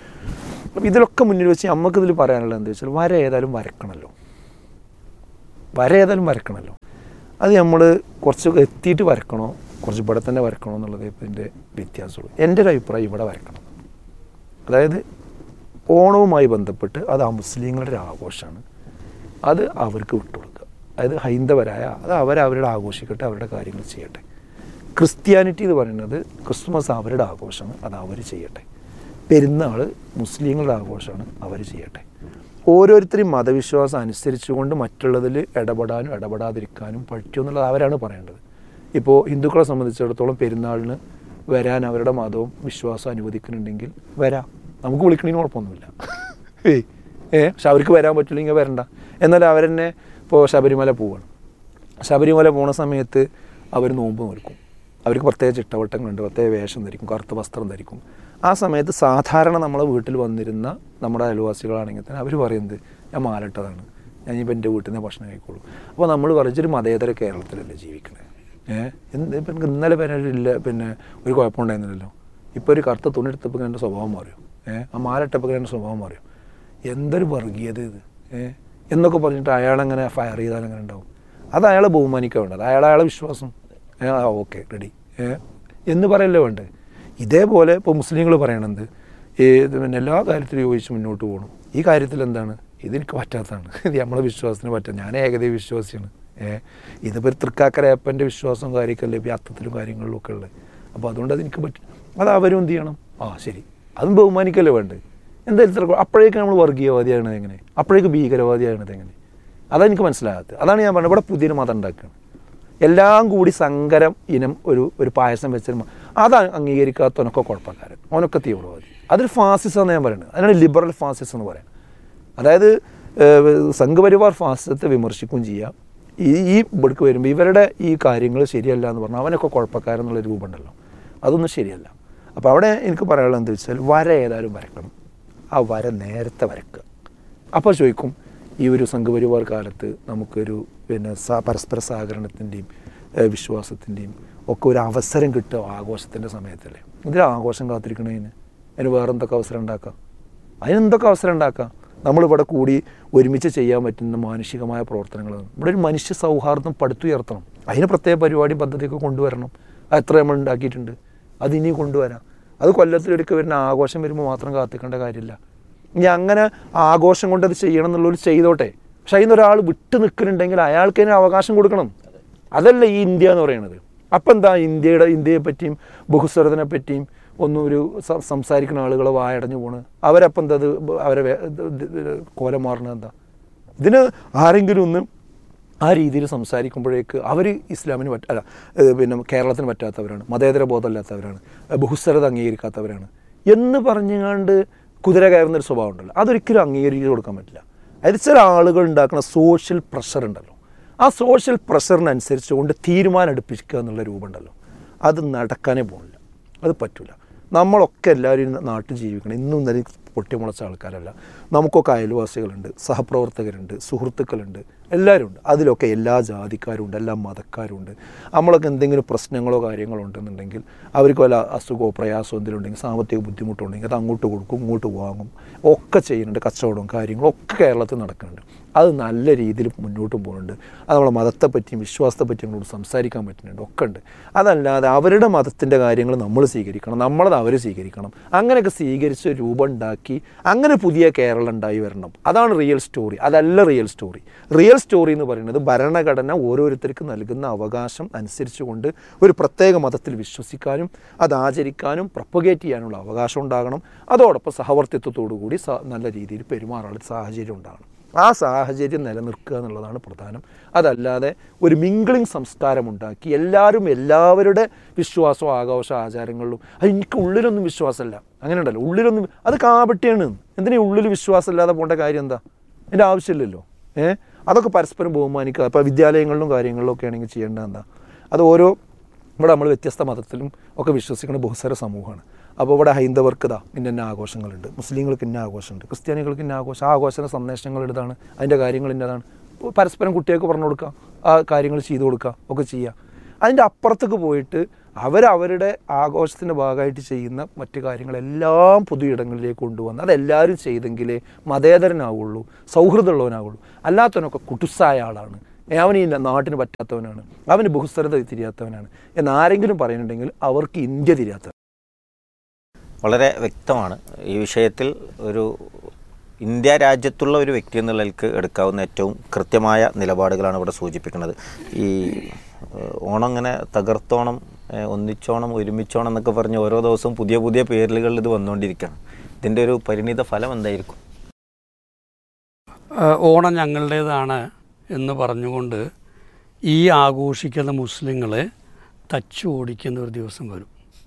അപ്പം ഇതിലൊക്കെ മുന്നിൽ വെച്ച് നമുക്കിതിൽ പറയാനുള്ളത് എന്താ വെച്ചാൽ വര ഏതായാലും വരക്കണമല്ലോ വര ഏതായാലും വരക്കണമല്ലോ അത് നമ്മൾ കുറച്ച് എത്തിയിട്ട് വരക്കണോ കുറച്ച് ഇവിടെ തന്നെ വരക്കണോ എന്നുള്ളത് ഇപ്പം ഇതിൻ്റെ വ്യത്യാസമുള്ളൂ എൻ്റെ ഒരു അഭിപ്രായം ഇവിടെ വരക്കണം അതായത് ഓണവുമായി ബന്ധപ്പെട്ട് അത് ആ മുസ്ലിങ്ങളുടെ ഒരു ആഘോഷമാണ് അത് അവർക്ക് വിട്ടുകൊടുക്കുക അതായത് ഹൈന്ദവരായ അത് അവരവരുടെ ആഘോഷിക്കട്ടെ അവരുടെ കാര്യങ്ങൾ ചെയ്യട്ടെ ക്രിസ്ത്യാനിറ്റി എന്ന് പറയുന്നത് ക്രിസ്മസ് അവരുടെ ആഘോഷമാണ് അത് അവർ ചെയ്യട്ടെ പെരുന്നാൾ മുസ്ലിങ്ങളുടെ ആഘോഷമാണ് അവർ ചെയ്യട്ടെ ഓരോരുത്തരും മതവിശ്വാസം അനുസരിച്ചുകൊണ്ട് മറ്റുള്ളതിൽ ഇടപെടാനും ഇടപെടാതിരിക്കാനും പറ്റുമെന്നുള്ളത് അവരാണ് പറയേണ്ടത് ഇപ്പോൾ ഹിന്ദുക്കളെ സംബന്ധിച്ചിടത്തോളം പെരുന്നാളിന് വരാൻ അവരുടെ മതവും വിശ്വാസവും അനുവദിക്കുന്നുണ്ടെങ്കിൽ വരാം നമുക്ക് വിളിക്കണതിന് കുഴപ്പമൊന്നുമില്ല ഏയ് ഏ പക്ഷെ അവർക്ക് വരാൻ പറ്റില്ലെങ്കിൽ വരണ്ട എന്നാൽ അവരെന്നെ ഇപ്പോൾ ശബരിമല പോവാണ് ശബരിമല പോണ സമയത്ത് അവർ നോമ്പ് നോൽക്കും അവർക്ക് പ്രത്യേക ചിട്ടവട്ടങ്ങളുണ്ട് പ്രത്യേക വേഷം ധരിക്കും കറുത്ത വസ്ത്രം ധരിക്കും ആ സമയത്ത് സാധാരണ നമ്മളെ വീട്ടിൽ വന്നിരുന്ന നമ്മുടെ അയൽവാസികളാണെങ്കിൽ തന്നെ അവർ പറയുന്നത് ഞാൻ മാലട്ടതാണ് ഞാൻ ഇപ്പം എൻ്റെ വീട്ടിൽ നിന്ന് ഭക്ഷണം കഴിക്കുള്ളൂ അപ്പോൾ നമ്മൾ കുറച്ചൊരു മതേതര കേരളത്തിലല്ലേ ജീവിക്കണേ ഏഹ് എന്ത് ഇപ്പം എനിക്ക് ഇന്നലെ വരെ ഇല്ല പിന്നെ ഒരു കുഴപ്പമുണ്ടായിരുന്നില്ലല്ലോ ഇപ്പോൾ ഒരു കറുത്ത തുണി എടുത്തപ്പോൾ എൻ്റെ സ്വഭാവം മാറിയോ ഏഹ് ആ മാലട്ടപ്പോൾ എൻ്റെ സ്വഭാവം മാറിയോ എന്തൊരു വർഗീയത ഇത് ഏഹ് എന്നൊക്കെ പറഞ്ഞിട്ട് അയാളെങ്ങനെ ഫയർ ചെയ്താൽ അങ്ങനെ ഉണ്ടാവും അത് അയാളെ ബഹുമാനിക്കാൻ വേണ്ടത് അയാൾ അയാളെ വിശ്വാസം ഏ, ആ ഓക്കെ റെഡി എന്ന് പറയല്ലേ വേണ്ടത് ഇതേപോലെ ഇപ്പോൾ മുസ്ലിങ്ങൾ പറയണത് ഈ ഇത് പിന്നെ എല്ലാ കാര്യത്തിലും യോജിച്ച് മുന്നോട്ട് പോകണം ഈ കാര്യത്തിൽ എന്താണ് ഇതെനിക്ക് പറ്റാത്തതാണ് ഇത് നമ്മളെ വിശ്വാസത്തിന് പറ്റാം ഞാൻ ഏകദേശ വിശ്വാസിയാണ് ഏഹ് ഇതിപ്പോൾ ഒരു തൃക്കാക്കരയപ്പൻ്റെ വിശ്വാസവും കാര്യമൊക്കെ ഇപ്പോൾ ഈ അർത്ഥത്തിലും കാര്യങ്ങളിലും ഒക്കെ ഉള്ളത് അപ്പോൾ അതുകൊണ്ട് അതെനിക്ക് പറ്റും അത് അവരും എന്ത് ചെയ്യണം ആ ശരി അതും ബഹുമാനിക്കല്ലേ വേണ്ടത് എന്തായാലും ഇത്ര അപ്പോഴേക്ക് നമ്മൾ വർഗീയവാദിയാകണത് എങ്ങനെ അപ്പോഴേക്ക് ഭീകരവാദിയാകണത് എങ്ങനെ അതാണ് എനിക്ക് മനസ്സിലാകാത്തത് അതാണ് ഞാൻ പറഞ്ഞത് ഇവിടെ പുതിയൊരു മതം ഉണ്ടാക്കുകയാണ് എല്ലാം കൂടി സങ്കരം ഇനം ഒരു ഒരു പായസം വെച്ചിട്ട് അത് അംഗീകരിക്കാത്തവനൊക്കെ കുഴപ്പക്കാരൻ അവനൊക്കെ തീവ്രവാദി അതൊരു ഫാസിസം എന്ന് ഞാൻ പറയുന്നത് അതിനാണ് ലിബറൽ ഫാസിസം എന്ന് പറയുന്നത് അതായത് ഏഹ്, സംഘപരിവാർ ഫാസിസത്തെ വിമർശിക്കുകയും ചെയ്യാം ഈ ഈ ഇവിടേക്ക് വരുമ്പോൾ ഇവരുടെ ഈ കാര്യങ്ങൾ ശരിയല്ല എന്ന് പറഞ്ഞാൽ അവനൊക്കെ കുഴപ്പക്കാരെന്നുള്ള രൂപമുണ്ടല്ലോ അതൊന്നും ശരിയല്ല അപ്പോൾ അവിടെ എനിക്ക് പറയാനുള്ളത് എന്താ വെച്ചാൽ വര ഏതായാലും വരക്കണം ആ വര നേരത്തെ വരക്കുക അപ്പോൾ ചോദിക്കും ഈ ഒരു സംഘപരിവാർ കാലത്ത് നമുക്കൊരു പിന്നെ സ- പരസ്പര സഹകരണത്തിൻ്റെയും വിശ്വാസത്തിൻ്റെയും ഒക്കെ ഒരു അവസരം കിട്ടുക ആഘോഷത്തിൻ്റെ സമയത്തല്ലേ ഇതിൽ ആഘോഷം കാത്തിരിക്കണതിന് അതിന് വേറെ എന്തൊക്കെ അവസരം ഉണ്ടാക്കാം അതിനെന്തൊക്കെ അവസരം ഉണ്ടാക്കാം നമ്മളിവിടെ കൂടി ഒരുമിച്ച് ചെയ്യാൻ പറ്റുന്ന മാനുഷികമായ പ്രവർത്തനങ്ങളാണ് ഇവിടെ ഒരു മനുഷ്യ സൗഹാർദ്ദം പടുത്തുയർത്തണം അതിന് പ്രത്യേക പരിപാടി പദ്ധതിയൊക്കെ കൊണ്ടുവരണം അത് എത്ര നമ്മൾ ഉണ്ടാക്കിയിട്ടുണ്ട് അത് ഇനി കൊണ്ടുവരാം അത് കൊല്ലത്തിലൊരിക്കൽ വരുന്ന ആഘോഷം വരുമ്പോൾ മാത്രം കാത്തിക്കേണ്ട കാര്യമില്ല ഇനി അങ്ങനെ ആഘോഷം കൊണ്ട് അത് ചെയ്യണം എന്നുള്ളൊരു ചെയ്തോട്ടെ പക്ഷെ അതിന് ഒരാൾ വിട്ടു നിൽക്കുന്നുണ്ടെങ്കിൽ അയാൾക്ക് അതിന് അവകാശം കൊടുക്കണം അതല്ല ഈ ഇന്ത്യ എന്ന് പറയുന്നത് അപ്പം എന്താ ഇന്ത്യയുടെ ഇന്ത്യയെ പറ്റിയും ബഹുസ്വരത്തിനെ പറ്റിയും ഒന്നും ഒരു സ- സംസാരിക്കുന്ന ആളുകൾ വായടഞ്ഞു പോണ് അവരപ്പം എന്താ ഇത് അവരെ വേ- ഇത് ഇത് കോലം മാറണത് എന്താ ഇതിന് ആരെങ്കിലും ഒന്ന് ആ രീതിയിൽ സംസാരിക്കുമ്പോഴേക്ക് അവർ ഇസ്ലാമിന് പറ്റ അല്ല ഏഹ് പിന്നെ കേരളത്തിന് പറ്റാത്തവരാണ് മതേതര ബോധമില്ലാത്തവരാണ് ഏഹ് ബഹുസ്വരത അംഗീകരിക്കാത്തവരാണ് എന്ന് പറഞ്ഞുകൊണ്ട് കുതിര കയറുന്ന ഒരു സ്വഭാവം ഉണ്ടല്ലോ അതൊരിക്കലും അംഗീകരിച്ച് കൊടുക്കാൻ പറ്റില്ല അതായത് ചില ആളുകൾ ഉണ്ടാക്കുന്ന സോഷ്യൽ പ്രഷർ ഉണ്ടല്ലോ ആ സോഷ്യൽ പ്രഷറിനനുസരിച്ച് കൊണ്ട് തീരുമാനം എടുപ്പിക്കുക എന്നുള്ള രൂപമുണ്ടല്ലോ അത് നടക്കാനേ പോകുന്നില്ല അത് പറ്റില്ല നമ്മളൊക്കെ എല്ലാവരും ഈ നാട്ടിൽ ജീവിക്കണം ഇന്നും ഇന്നലെ പൊട്ടിമുളച്ച ആൾക്കാരല്ല നമുക്കൊക്കെ അയൽവാസികളുണ്ട് സഹപ്രവർത്തകരുണ്ട് സുഹൃത്തുക്കളുണ്ട് എല്ലാവരും ഉണ്ട് അതിലൊക്കെ എല്ലാ ജാതിക്കാരും ഉണ്ട് എല്ലാ മതക്കാരും ഉണ്ട് നമ്മളൊക്കെ എന്തെങ്കിലും പ്രശ്നങ്ങളോ കാര്യങ്ങളോ ഉണ്ടെന്നുണ്ടെങ്കിൽ അവർക്ക് വല്ല അസുഖമോ പ്രയാസമോ എന്തെങ്കിലും ഉണ്ടെങ്കിൽ സാമ്പത്തിക ബുദ്ധിമുട്ടുണ്ടെങ്കിൽ അത് അങ്ങോട്ട് കൊടുക്കും ഇങ്ങോട്ട് വാങ്ങും ഒക്കെ ചെയ്യുന്നുണ്ട് കച്ചവടവും കാര്യങ്ങളും ഒക്കെ കേരളത്തിൽ നടക്കുന്നുണ്ട് അത് നല്ല രീതിയിൽ മുന്നോട്ട് പോകുന്നുണ്ട് അത് നമ്മളെ മതത്തെ പറ്റിയും വിശ്വാസത്തെ പറ്റിയും നമ്മളോട് സംസാരിക്കാൻ പറ്റുന്നുണ്ട് ഒക്കെ ഉണ്ട് അതല്ലാതെ അവരുടെ മതത്തിൻ്റെ കാര്യങ്ങൾ നമ്മൾ സ്വീകരിക്കണം നമ്മളത് അവർ സ്വീകരിക്കണം അങ്ങനെയൊക്കെ സ്വീകരിച്ച് രൂപം ഉണ്ടാക്കി അങ്ങനെ പുതിയ കേരളം ഉണ്ടായി വരണം അതാണ് റിയൽ സ്റ്റോറി അതല്ല റിയൽ സ്റ്റോറി റിയൽ സ്റ്റോറി എന്ന് പറയുന്നത് ഭരണഘടന ഓരോരുത്തർക്ക് നൽകുന്ന അവകാശം അനുസരിച്ചുകൊണ്ട് ഒരു പ്രത്യേക മതത്തിൽ വിശ്വസിക്കാനും അത് ആചരിക്കാനും പ്രൊപ്പഗേറ്റ് ചെയ്യാനുള്ള അവകാശം ഉണ്ടാകണം അതോടൊപ്പം സഹവർത്തിത്വത്തോടു കൂടി സ- നല്ല രീതിയിൽ പെരുമാറാനുള്ള സാഹചര്യം ഉണ്ടാകണം ആ സാഹചര്യം നിലനിർത്തുക എന്നുള്ളതാണ് പ്രധാനം അതല്ലാതെ ഒരു മിംഗ്ലിംഗ് സംസ്കാരം ഉണ്ടാക്കി എല്ലാവരും എല്ലാവരുടെ വിശ്വാസവും ആഘോഷ ആചാരങ്ങളിലും അത് എനിക്ക് ഉള്ളിലൊന്നും വിശ്വാസമല്ല അങ്ങനെ ഉണ്ടല്ലോ ഉള്ളിലൊന്നും അത് കാപട്യാണ് എന്തിനാ ഈ ഉള്ളിൽ വിശ്വാസമില്ലാതെ പോകേണ്ട കാര്യം എന്താ അതിൻ്റെ ആവശ്യമില്ലല്ലോ ഏഹ് അതൊക്കെ പരസ്പരം ബഹുമാനിക്കുക ഇപ്പോൾ വിദ്യാലയങ്ങളിലും കാര്യങ്ങളിലും ഒക്കെ ആണെങ്കിൽ ചെയ്യേണ്ടത് എന്താ അത് ഓരോ ഇവിടെ നമ്മൾ വ്യത്യസ്ത മതത്തിലും ഒക്കെ വിശ്വസിക്കുന്ന ബഹുസ്വര സമൂഹമാണ് അപ്പോൾ ഇവിടെ ഹൈന്ദവർക്ക് ഇതാ ഇന്ന ഇന്ന ആഘോഷങ്ങളുണ്ട് മുസ്ലിങ്ങൾക്ക് ഇന്ന ആഘോഷമുണ്ട് ക്രിസ്ത്യാനികൾക്ക് ഇന്ന ആഘോഷം ആ ആഘോഷ സന്ദേശങ്ങൾ ഇതാണ് അതിൻ്റെ കാര്യങ്ങൾ ഇന്നതാണ് പരസ്പരം കുട്ടികൾക്ക് പറഞ്ഞു കൊടുക്കുക ആ കാര്യങ്ങൾ ചെയ്തു കൊടുക്കുക ഒക്കെ ചെയ്യുക അതിൻ്റെ അപ്പുറത്തേക്ക് പോയിട്ട് അവരവരുടെ ആഘോഷത്തിൻ്റെ ഭാഗമായിട്ട് ചെയ്യുന്ന മറ്റു കാര്യങ്ങളെല്ലാം പൊതു ഇടങ്ങളിലേക്ക് കൊണ്ടുവന്ന് അതെല്ലാവരും ചെയ്തെങ്കിലേ മതേതരനാവുള്ളൂ സൗഹൃദമുള്ളവനാവുള്ളൂ അല്ലാത്തവനൊക്കെ കുട്ടുസായ ആളാണ് ഏ, അവൻ ഈ നാട്ടിന് പറ്റാത്തവനാണ് അവന് ബഹുസ്വരത തിരിയാത്തവനാണ് എന്ന് ആരെങ്കിലും പറയുന്നുണ്ടെങ്കിൽ അവർക്ക് ഇന്ത്യ തിരിയാത്ത
വളരെ വ്യക്തമാണ് ഈ വിഷയത്തിൽ ഒരു ഇന്ത്യ രാജ്യത്തുള്ള ഒരു വ്യക്തി എന്നുള്ളതിലേക്ക് എടുക്കാവുന്ന ഏറ്റവും കൃത്യമായ നിലപാടുകളാണ് ഇവിടെ സൂചിപ്പിക്കുന്നത് ഈ ഏഹ്, ഓണം ഇങ്ങനെ തകർത്തോണം ഏഹ്, ഒന്നിച്ചോണം ഒരുമിച്ചോണം എന്നൊക്കെ പറഞ്ഞ് ഓരോ ദിവസവും പുതിയ പുതിയ പേരുകളിൽ ഇത് വന്നുകൊണ്ടിരിക്കുകയാണ് ഇതിൻ്റെ ഒരു പരിണിത ഫലം എന്തായിരിക്കും
ഏഹ് ഓണം ഞങ്ങളുടേതാണ് എന്ന് പറഞ്ഞുകൊണ്ട് ഈ ആഘോഷിക്കുന്ന മുസ്ലിങ്ങളെ തച്ചു ഓടിക്കുന്ന ഒരു ദിവസം വരും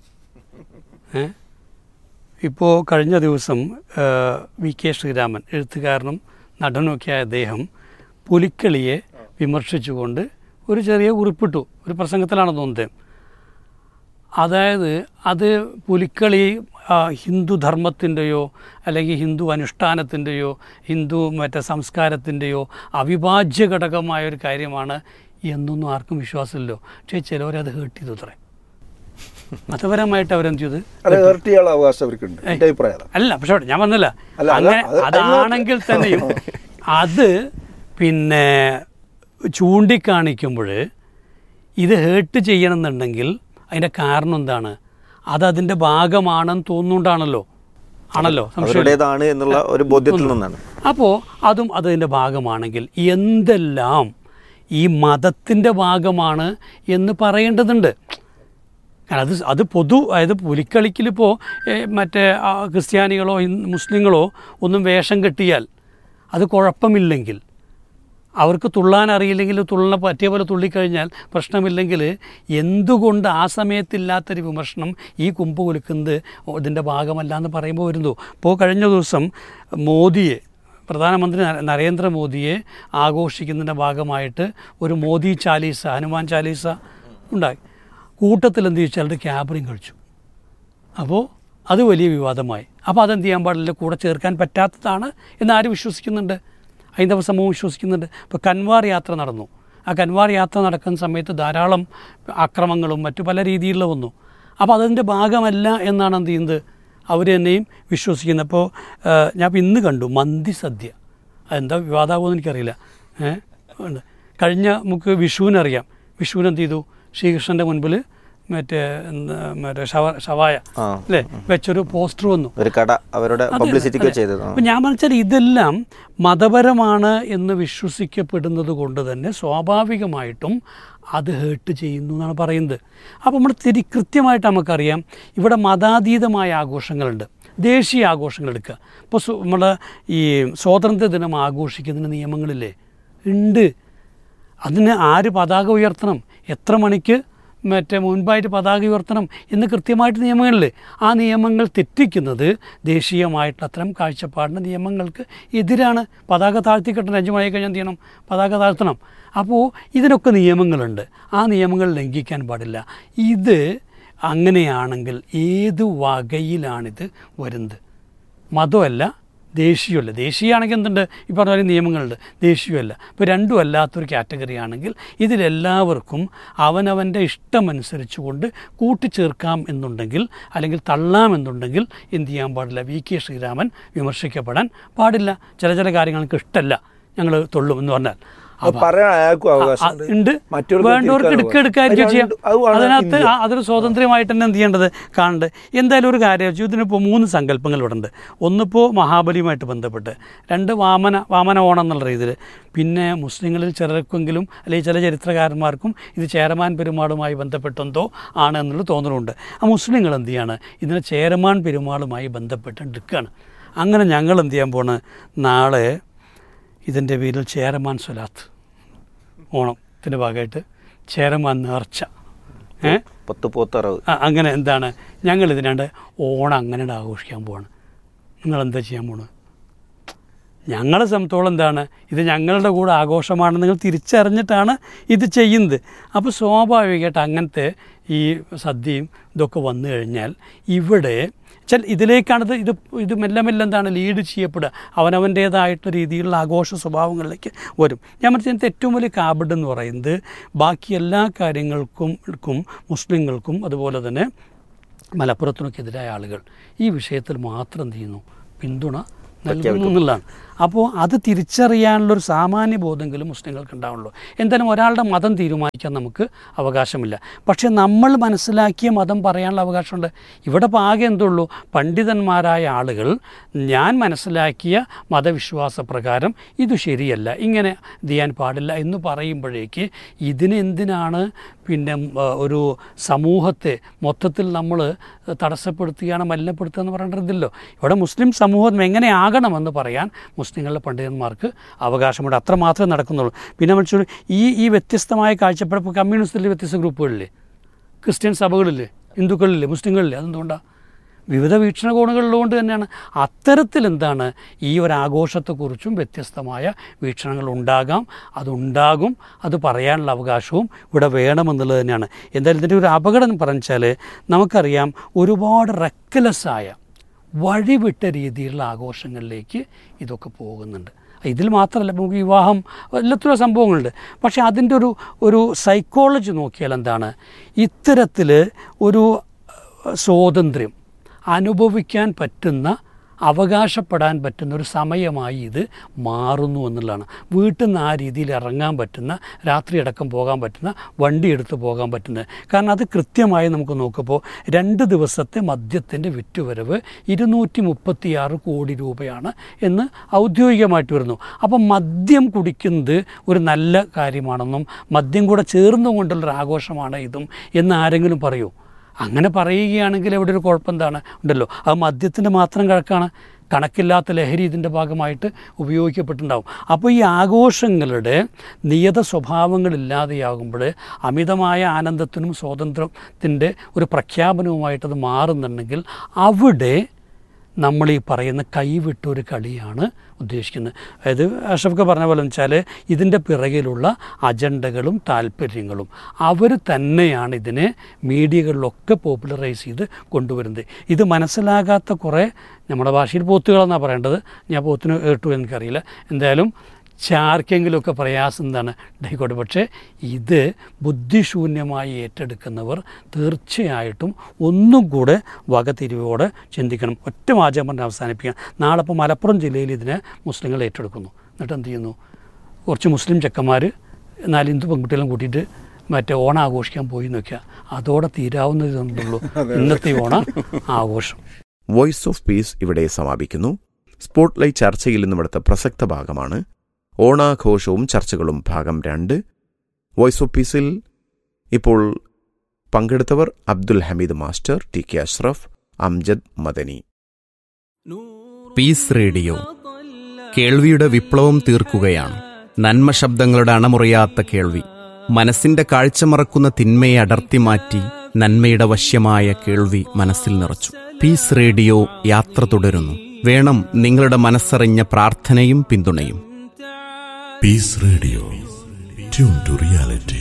ഏ ഇപ്പോൾ കഴിഞ്ഞ ദിവസം ഏഹ് വി കെ ശ്രീരാമൻ എഴുത്തുകാരനും നടനുമൊക്കെയായ അദ്ദേഹം പുലിക്കളിയെ വിമർശിച്ചുകൊണ്ട് ഒരു ചെറിയ കുറിപ്പിട്ടു ഒരു പ്രസംഗത്തിലാണ് തോന്നുന്നത് അതായത് അത് പുലിക്കളി ആ, ഹിന്ദു ധർമ്മത്തിൻ്റെയോ അല്ലെങ്കിൽ ഹിന്ദു അനുഷ്ഠാനത്തിൻ്റെയോ ഹിന്ദു മറ്റേ സംസ്കാരത്തിൻ്റെയോ അവിഭാജ്യ ഘടകമായ ഒരു കാര്യമാണ് എന്നൊന്നും ആർക്കും വിശ്വാസമില്ലല്ലോ പക്ഷേ ചിലവരത് ഹേർട്ട് ചെയ്തു അത്രേ മതപരമായിട്ട് അവരെന്ത് ചെയ്ത്
അത് ഹേർട്ട് ചെയ്യാനുള്ള അവകാശം അവർക്കുണ്ട് എൻ്റെ അഭിപ്രായം അതാണ്.
അല്ല പക്ഷെ ഞാൻ പറഞ്ഞില്ല
അല്ല, അത്
അങ്ങനെ
അത്
അതാണെങ്കിൽ തന്നെയും അത് പിന്നെ ചൂണ്ടിക്കാണിക്കുമ്പോൾ ഇത് ഹേർട്ട് ചെയ്യണമെന്നുണ്ടെങ്കിൽ അതിൻ്റെ കാരണം എന്താണ് അത് അതിൻ്റെ ഭാഗമാണെന്ന് തോന്നുന്നുകൊണ്ടാണല്ലോ ആണല്ലോ സംശയം
അവരുടേതാണ് എന്നുള്ള ഒരു ബോധ്യത്തിൽ നിന്നാണ്
അപ്പോൾ അതും അതിൻ്റെ ഭാഗമാണെങ്കിൽ എന്തെല്ലാം ഈ മതത്തിൻ്റെ ഭാഗമാണ് എന്ന് പറയേണ്ടതുണ്ട് കാരണം അത് അത് പൊതു അതായത് പുലിക്കളിക്കിലിപ്പോൾ മറ്റേ ആ, ക്രിസ്ത്യാനികളോ ഹിന്ദു- മുസ്ലിങ്ങളോ ഒന്നും വേഷം കെട്ടിയാൽ അത് കുഴപ്പമില്ലെങ്കിൽ അവർക്ക് തുള്ളാൻ അറിയില്ലെങ്കിൽ തുള്ളണ പറ്റിയ പോലെ തുള്ളിക്കഴിഞ്ഞാൽ പ്രശ്നമില്ലെങ്കിൽ എന്തുകൊണ്ട് ആ സമയത്തില്ലാത്തൊരു വിമർശനം ഈ കുമ്പ് കുലുക്കുന്നത് ഇതിൻ്റെ ഭാഗമല്ല എന്ന് പറയുമ്പോൾ വരുന്നു ഇപ്പോൾ കഴിഞ്ഞ ദിവസം മോദിയെ പ്രധാനമന്ത്രി നര- നരേന്ദ്രമോദിയെ ആഘോഷിക്കുന്നതിൻ്റെ ഭാഗമായിട്ട് ഒരു മോദി ചാലീസ ഹനുമാൻ ചാലീസ ഉണ്ടായി കൂട്ടത്തിൽ എന്ത് ചോദിച്ചാൽ ക്യാബറിങ് കഴിച്ചു അപ്പോൾ അത് വലിയ വിവാദമായി അപ്പോൾ അതെന്ത് ചെയ്യാൻ പാടില്ല കൂടെ ചേർക്കാൻ പറ്റാത്തതാണ് എന്ന് ആര് വിശ്വസിക്കുന്നുണ്ട് ഹൈന്ദവ സമൂഹം വിശ്വസിക്കുന്നുണ്ട് ഇപ്പോൾ കൻവാർ യാത്ര നടന്നു ആ കൻവാർ യാത്ര നടക്കുന്ന സമയത്ത് ധാരാളം അക്രമങ്ങളും മറ്റു പല രീതിയിലുള്ള വന്നു അപ്പോൾ അതിൻ്റെ ഭാഗമല്ല എന്നാണ് എന്ത് ചെയ്യുന്നത് അവർ തന്നെയും വിശ്വസിക്കുന്നത് അപ്പോൾ ഞാൻ ഇപ്പോൾ ഇന്ന് കണ്ടു മന്തി സദ്യ അതെന്താ വിവാദമാകുമെന്ന് എനിക്കറിയില്ല ഏഹ് ഉണ്ട്. കഴിഞ്ഞ നമുക്ക് വിഷുവിനറിയാം വിഷുവിന് എന്ത് ചെയ്തു ശ്രീകൃഷ്ണൻ്റെ മുൻപിൽ മറ്റേ എന്താ, മറ്റേ ഷവ ഷവായ
ആ.
അല്ലേ വെച്ചൊരു പോസ്റ്റർ വന്നു
ഒരു കട അവരുടെ
അതെ,
പബ്ലിസിറ്റിക്ക്
അതെ.
ചെയ്തത് ആ.
അപ്പൊ ഞാൻ പറഞ്ഞാൽ ഇതെല്ലാം മതപരമാണ് എന്ന് വിശ്വസിക്കപ്പെടുന്നത് കൊണ്ട് തന്നെ സ്വാഭാവികമായിട്ടും അത് ഹേർട്ട് ചെയ്യുന്നു എന്നാണ് പറയുന്നത് അപ്പോൾ നമ്മൾ തിരി കൃത്യമായിട്ട് നമുക്കറിയാം ഇവിടെ മതാതീതമായ ആഘോഷങ്ങളുണ്ട് ദേശീയ ആഘോഷങ്ങൾ എടുക്കുക ഇപ്പോൾ നമ്മൾ ഈ സ്വാതന്ത്ര്യ ദിനം ആഘോഷിക്കുന്നതിന് നിയമങ്ങളില്ലേ ഉണ്ട് അതിന് ആര് പതാക ഉയർത്തണം എത്ര മണിക്ക് മറ്റേ മുൻപായിട്ട് പതാക ഉയർത്തണം എന്ന് കൃത്യമായിട്ട് നിയമങ്ങളിൽ ആ നിയമങ്ങൾ തെറ്റിക്കുന്നത് ദേശീയമായിട്ടുള്ള അത്തരം കാഴ്ചപ്പാടിൻ്റെ നിയമങ്ങൾക്ക് എതിരാണ് പതാക താഴ്ത്തി കെട്ടണം അഞ്ച് മണി കഴിഞ്ഞാൽ എന്ത് ചെയ്യണം പതാക താഴ്ത്തണം അപ്പോൾ ഇതിനൊക്കെ നിയമങ്ങളുണ്ട് ആ നിയമങ്ങൾ ലംഘിക്കാൻ പാടില്ല ഇത് അങ്ങനെയാണെങ്കിൽ ഏത് വകയിലാണിത് വരുന്നത് മതമല്ല ദേശീയമല്ല ദേശീയമാണെങ്കിൽ എന്തുണ്ട് ഈ പറഞ്ഞ പോലെ നിയമങ്ങളുണ്ട് ദേശീയമല്ല ഇപ്പോൾ രണ്ടും അല്ലാത്തൊരു കാറ്റഗറി ആണെങ്കിൽ ഇതിലെല്ലാവർക്കും അവനവൻ്റെ ഇഷ്ടമനുസരിച്ച് കൊണ്ട് കൂട്ടിച്ചേർക്കാം എന്നുണ്ടെങ്കിൽ അല്ലെങ്കിൽ തള്ളാം എന്നുണ്ടെങ്കിൽ എന്ത് ചെയ്യാൻ പാടില്ല വി കെ ശ്രീരാമൻ വിമർശിക്കപ്പെടാൻ പാടില്ല ചില ചില കാര്യങ്ങൾക്ക് ഇഷ്ടമല്ല ഞങ്ങൾ തൊള്ളും എന്ന് പറഞ്ഞാൽ
അത് പറയാൻ അയാൾക്കും
ആ,
അവകാശമുണ്ട്
ഉണ്ട്
മറ്റവർക്ക്
വേണ്ടവർക്ക്
തിരിക്കാനും
എടുക്കുക എടുക്കാതിരിക്കുക
അത്
ചെയ്യാം
രണ്ട് അതുമാണ്
അതിനകത്ത്
ഇന്ത്യ.
ആ- അതൊരു സ്വാതന്ത്ര്യമായിട്ട് തന്നെ എന്ത് ചെയ്യേണ്ടത് കാണേണ്ടത് എന്തായാലും ഒരു കാര്യം ഇതിനിപ്പോൾ മൂന്ന് സങ്കല്പങ്ങൾ ഇവിടെ ഉണ്ട് ഒന്നിപ്പോൾ മഹാബലിയുമായിട്ട് ബന്ധപ്പെട്ട് രണ്ട് വാമന വാമന ഓണം എന്നുള്ള രീതിയിൽ പിന്നെ മുസ്ലിങ്ങളിൽ ചിലർക്കെങ്കിലും അല്ലെങ്കിൽ ചില ചരിത്രകാരന്മാർക്കും ഇത് ചേരമാൻ പെരുമാളുമായി ബന്ധപ്പെട്ടെന്തോ ആണ് എന്നുള്ളത് തോന്നലുണ്ട് ആ മുസ്ലിങ്ങൾ എന്ത് ചെയ്യാണ് ഇതിനെ ചേരമാൻ പെരുമാളുമായി ബന്ധപ്പെട്ട് എടുക്കുകയാണ് അങ്ങനെ ഞങ്ങൾ എന്ത് ചെയ്യാൻ പോണ് നാളെ ഇതിൻ്റെ പേരിൽ ചേരമാൻ സ്വലാത്ത് ഓണത്തിൻ്റെ ഭാഗമായിട്ട് ചേരമാൻ നേർച്ച ഏ
പത്ത് പോത്തറവ്
ആ, അങ്ങനെ എന്താണ് ഞങ്ങൾ ഇതിനാണ്ട് ഓണം അങ്ങനെ ആഘോഷിക്കാൻ പോവാണ് നിങ്ങൾ എന്താ ചെയ്യാൻ പോണ് ഞങ്ങളെ സംബന്ധിച്ചോളം എന്താണ് ഇത് ഞങ്ങളുടെ കൂടെ ആഘോഷമാണെന്ന് നിങ്ങൾ തിരിച്ചറിഞ്ഞിട്ടാണ് ഇത് ചെയ്യുന്നത് അപ്പോൾ സ്വാഭാവികമായിട്ട് അങ്ങനത്തെ ഈ സദ്യയും ഇതൊക്കെ വന്നു കഴിഞ്ഞാൽ ഇവിടെ വെച്ചാൽ ഇതിലേക്കാണിത് ഇത് ഇത് മെല്ലെ മെല്ലെ എന്താണ് ലീഡ് ചെയ്യപ്പെടുക അവനവൻ്റേതായിട്ടുള്ള രീതിയിലുള്ള ആഘോഷ സ്വഭാവങ്ങളിലേക്ക് വരും ഞാൻ മനസ്സിലാക്കുന്നത് ഏറ്റവും വലിയ കാബഡ് എന്ന് പറയുന്നത് ബാക്കി എല്ലാ കാര്യങ്ങൾക്കും ക്കും മുസ്ലിങ്ങൾക്കും അതുപോലെ തന്നെ മലപ്പുറത്തിനൊക്കെതിരായ ആളുകൾ ഈ വിഷയത്തിൽ മാത്രം എന്ത് ചെയ്യുന്നു പിന്തുണ നൽകുന്നു എന്നുള്ളതാണ് അപ്പോൾ അത് തിരിച്ചറിയാനുള്ളൊരു സാമാന്യ ബോധമെങ്കിലും മുസ്ലിങ്ങൾക്ക് ഉണ്ടാവുള്ളൂ എന്തായാലും ഒരാളുടെ മതം തീരുമാനിക്കാൻ നമുക്ക് അവകാശമില്ല പക്ഷേ നമ്മൾ മനസ്സിലാക്കിയ മതം പറയാനുള്ള അവകാശമുണ്ട് ഇവിടെ ഇപ്പോൾ ആകെ എന്തുള്ളൂ പണ്ഡിതന്മാരായ ആളുകൾ ഞാൻ മനസ്സിലാക്കിയ മതവിശ്വാസ പ്രകാരം ഇത് ശരിയല്ല ഇങ്ങനെ ഇത് ചെയ്യാൻ പാടില്ല എന്ന് പറയുമ്പോഴേക്ക് ഇതിന് എന്തിനാണ് പിന്നെ ഉം, ആ, ഒരു സമൂഹത്തെ മൊത്തത്തിൽ നമ്മൾ തടസ്സപ്പെടുത്തുകയാണ് മലിനപ്പെടുത്തുക എന്ന് പറയേണ്ടതില്ലോ ഇവിടെ മുസ്ലിം സമൂഹം എങ്ങനെയാകണമെന്ന് പറയാൻ മുസ്ലിങ്ങളുടെ പണ്ഡിതന്മാർക്ക് അവകാശമുണ്ട് അത്ര മാത്രമേ നടക്കുന്നുള്ളൂ പിന്നെ നമ്മൾ ഈ ഈ വ്യത്യസ്തമായ കാഴ്ചപ്പാട് ഇപ്പോൾ കമ്മ്യൂണിസ്റ്റിലെ വ്യത്യസ്ത ഗ്രൂപ്പുകളില്ലേ ക്രിസ്ത്യൻ സഭകളില്ലേ ഹിന്ദുക്കളില്ലേ മുസ്ലിങ്ങളില്ലേ അതെന്തുകൊണ്ടാണ് വിവിധ വീക്ഷണകോണുകളിലുകൊണ്ട് തന്നെയാണ് അത്തരത്തിൽ എന്താണ് ഈ ഒരു ആഘോഷത്തെക്കുറിച്ചും വ്യത്യസ്തമായ വീക്ഷണങ്ങൾ ഉണ്ടാകാം അതുണ്ടാകും അത് പറയാനുള്ള അവകാശവും ഇവിടെ വേണമെന്നുള്ളത് തന്നെയാണ് എന്തായാലും ഇതിൻ്റെ ഒരു അപകടം പറഞ്ഞാൽ നമുക്കറിയാം ഒരുപാട് റെക്കലെസ്സായ വഴിവിട്ട രീതിയിലുള്ള ആഘോഷങ്ങളിലേക്ക് ഇതൊക്കെ പോകുന്നുണ്ട് ഇതിൽ മാത്രമല്ല നമുക്ക് വിവാഹം എല്ലാത്തിലും സംഭവങ്ങളുണ്ട് പക്ഷേ അതിൻ്റെ ഒരു ഒരു സൈക്കോളജി നോക്കിയാൽ എന്താണ് ഇത്തരത്തിൽ ഒരു ഏഹ്, സ്വാതന്ത്ര്യം അനുഭവിക്കാൻ പറ്റുന്ന അവകാശപ്പെടാൻ പറ്റുന്ന ഒരു സമയമായി ഇത് മാറുന്നു എന്നുള്ളതാണ് വീട്ടിൽ നിന്ന് ആ രീതിയിൽ ഇറങ്ങാൻ പറ്റുന്ന രാത്രി അടക്കം പോകാൻ പറ്റുന്ന വണ്ടി എടുത്ത് പോകാൻ പറ്റുന്നത് കാരണം അത് കൃത്യമായി നമുക്ക് നോക്കുമ്പോൾ രണ്ട് ദിവസത്തെ മദ്യത്തിൻ്റെ വിറ്റുവരവ് ഇരുന്നൂറ്റി മുപ്പത്തിയാറ് കോടി രൂപയാണ് എന്ന് ഔദ്യോഗികമായിട്ട് വരുന്നു അപ്പം മദ്യം കുടിക്കുന്നത് ഒരു നല്ല കാര്യമാണെന്നും മദ്യം കൂടെ ചേർന്നുകൊണ്ടുള്ളൊരു ആഘോഷമാണ് ഇതും എന്ന് ആരെങ്കിലും പറയൂ അങ്ങനെ പറയുകയാണെങ്കിൽ ഇവിടെ ഒരു കുഴപ്പം എന്താണ് ഉണ്ടല്ലോ അത് മദ്യത്തിൻ്റെ മാത്രം കണക്കാണ് കണക്കില്ലാത്ത ലഹരി ഇതിൻ്റെ ഭാഗമായിട്ട് ഉപയോഗിക്കപ്പെട്ടിട്ടുണ്ടാവും അപ്പോൾ ഈ ആഘോഷങ്ങളുടെ നിയത സ്വഭാവങ്ങളില്ലാതെയാകുമ്പോൾ അമിതമായ ആനന്ദത്തിനും സ്വാതന്ത്ര്യത്തിൻ്റെ ഒരു പ്രഖ്യാപനവുമായിട്ടത് മാറുന്നുണ്ടെങ്കിൽ അവിടെ നമ്മൾ ഈ പറയുന്ന കൈവിട്ടൊരു കളിയാണ് ഉദ്ദേശിക്കുന്നത് അതായത് അഷഫ്ക പറഞ്ഞ പോലെ വെച്ചാൽ ഇതിൻ്റെ പിറകിലുള്ള അജണ്ടകളും താല്പര്യങ്ങളും അവർ തന്നെയാണ് ഇതിനെ മീഡിയകളിലൊക്കെ പോപ്പുലറൈസ് ചെയ്ത് കൊണ്ടുവരുന്നത് ഇത് മനസ്സിലാകാത്ത കുറേ നമ്മുടെ ഭാഷയിൽ പോത്തുകളെന്നാണ് പറയേണ്ടത് ഞാൻ പോത്തിന് കേട്ടു എനിക്കറിയില്ല എന്തായാലും ചാർക്കെങ്കിലുമൊക്കെ പ്രയാസം എന്താണ് ഉണ്ടായിക്കോട്ടെ പക്ഷേ ഇത് ബുദ്ധിശൂന്യമായി ഏറ്റെടുക്കുന്നവർ തീർച്ചയായിട്ടും ഒന്നും കൂടെ വകതിരിവോടെ ചിന്തിക്കണം ഒറ്റ വാചകം പറഞ്ഞ് അവസാനിപ്പിക്കണം നാളെ ഇപ്പോൾ മലപ്പുറം ജില്ലയിൽ ഇതിനെ മുസ്ലിങ്ങൾ ഏറ്റെടുക്കുന്നു എന്നിട്ട് എന്ത് ചെയ്യുന്നു കുറച്ച് മുസ്ലിം ചെക്കന്മാർ നാല് ഹിന്ദു പെൺകുട്ടികളും കൂട്ടിയിട്ട് മറ്റേ ഓണം ആഘോഷിക്കാൻ പോയി നോക്കുക അതോടെ തീരാവുന്നതുള്ളൂ ഇന്നത്തെ ഓണ ആഘോഷം
വോയിസ് ഓഫ് പീസ് ഇവിടെ സമാപിക്കുന്നു സ്പോട്ട്ലൈറ്റ് ചർച്ചയിൽ നിന്നും എടുത്ത പ്രസക്ത ഭാഗമാണ് ഓണാഘോഷവും ചർച്ചകളും ഭാഗം രണ്ട് വോയിസ് ഓഫ് പീസിൽ ഇപ്പോൾ പങ്കെടുത്തവർ Abdul Hameed master T K Ashraf Amjad Madani
peace radio കേൾവിയുടെ വിപ്ലവം തീർക്കുകയാണ് നന്മ ശബ്ദങ്ങളുടെ അണമുറിയാത്ത കേൾവി മനസ്സിന്റെ കാഴ്ച മറക്കുന്ന തിന്മയെ അടർത്തി മാറ്റി നന്മയുടെ വശ്യമായ കേൾവി മനസ്സിൽ നിറച്ചു പീസ് റേഡിയോ യാത്ര തുടരുന്നു വേണം നിങ്ങളുടെ മനസ്സറിഞ്ഞ പ്രാർത്ഥനയും പിന്തുണയും
Peace Radio. Tune to reality.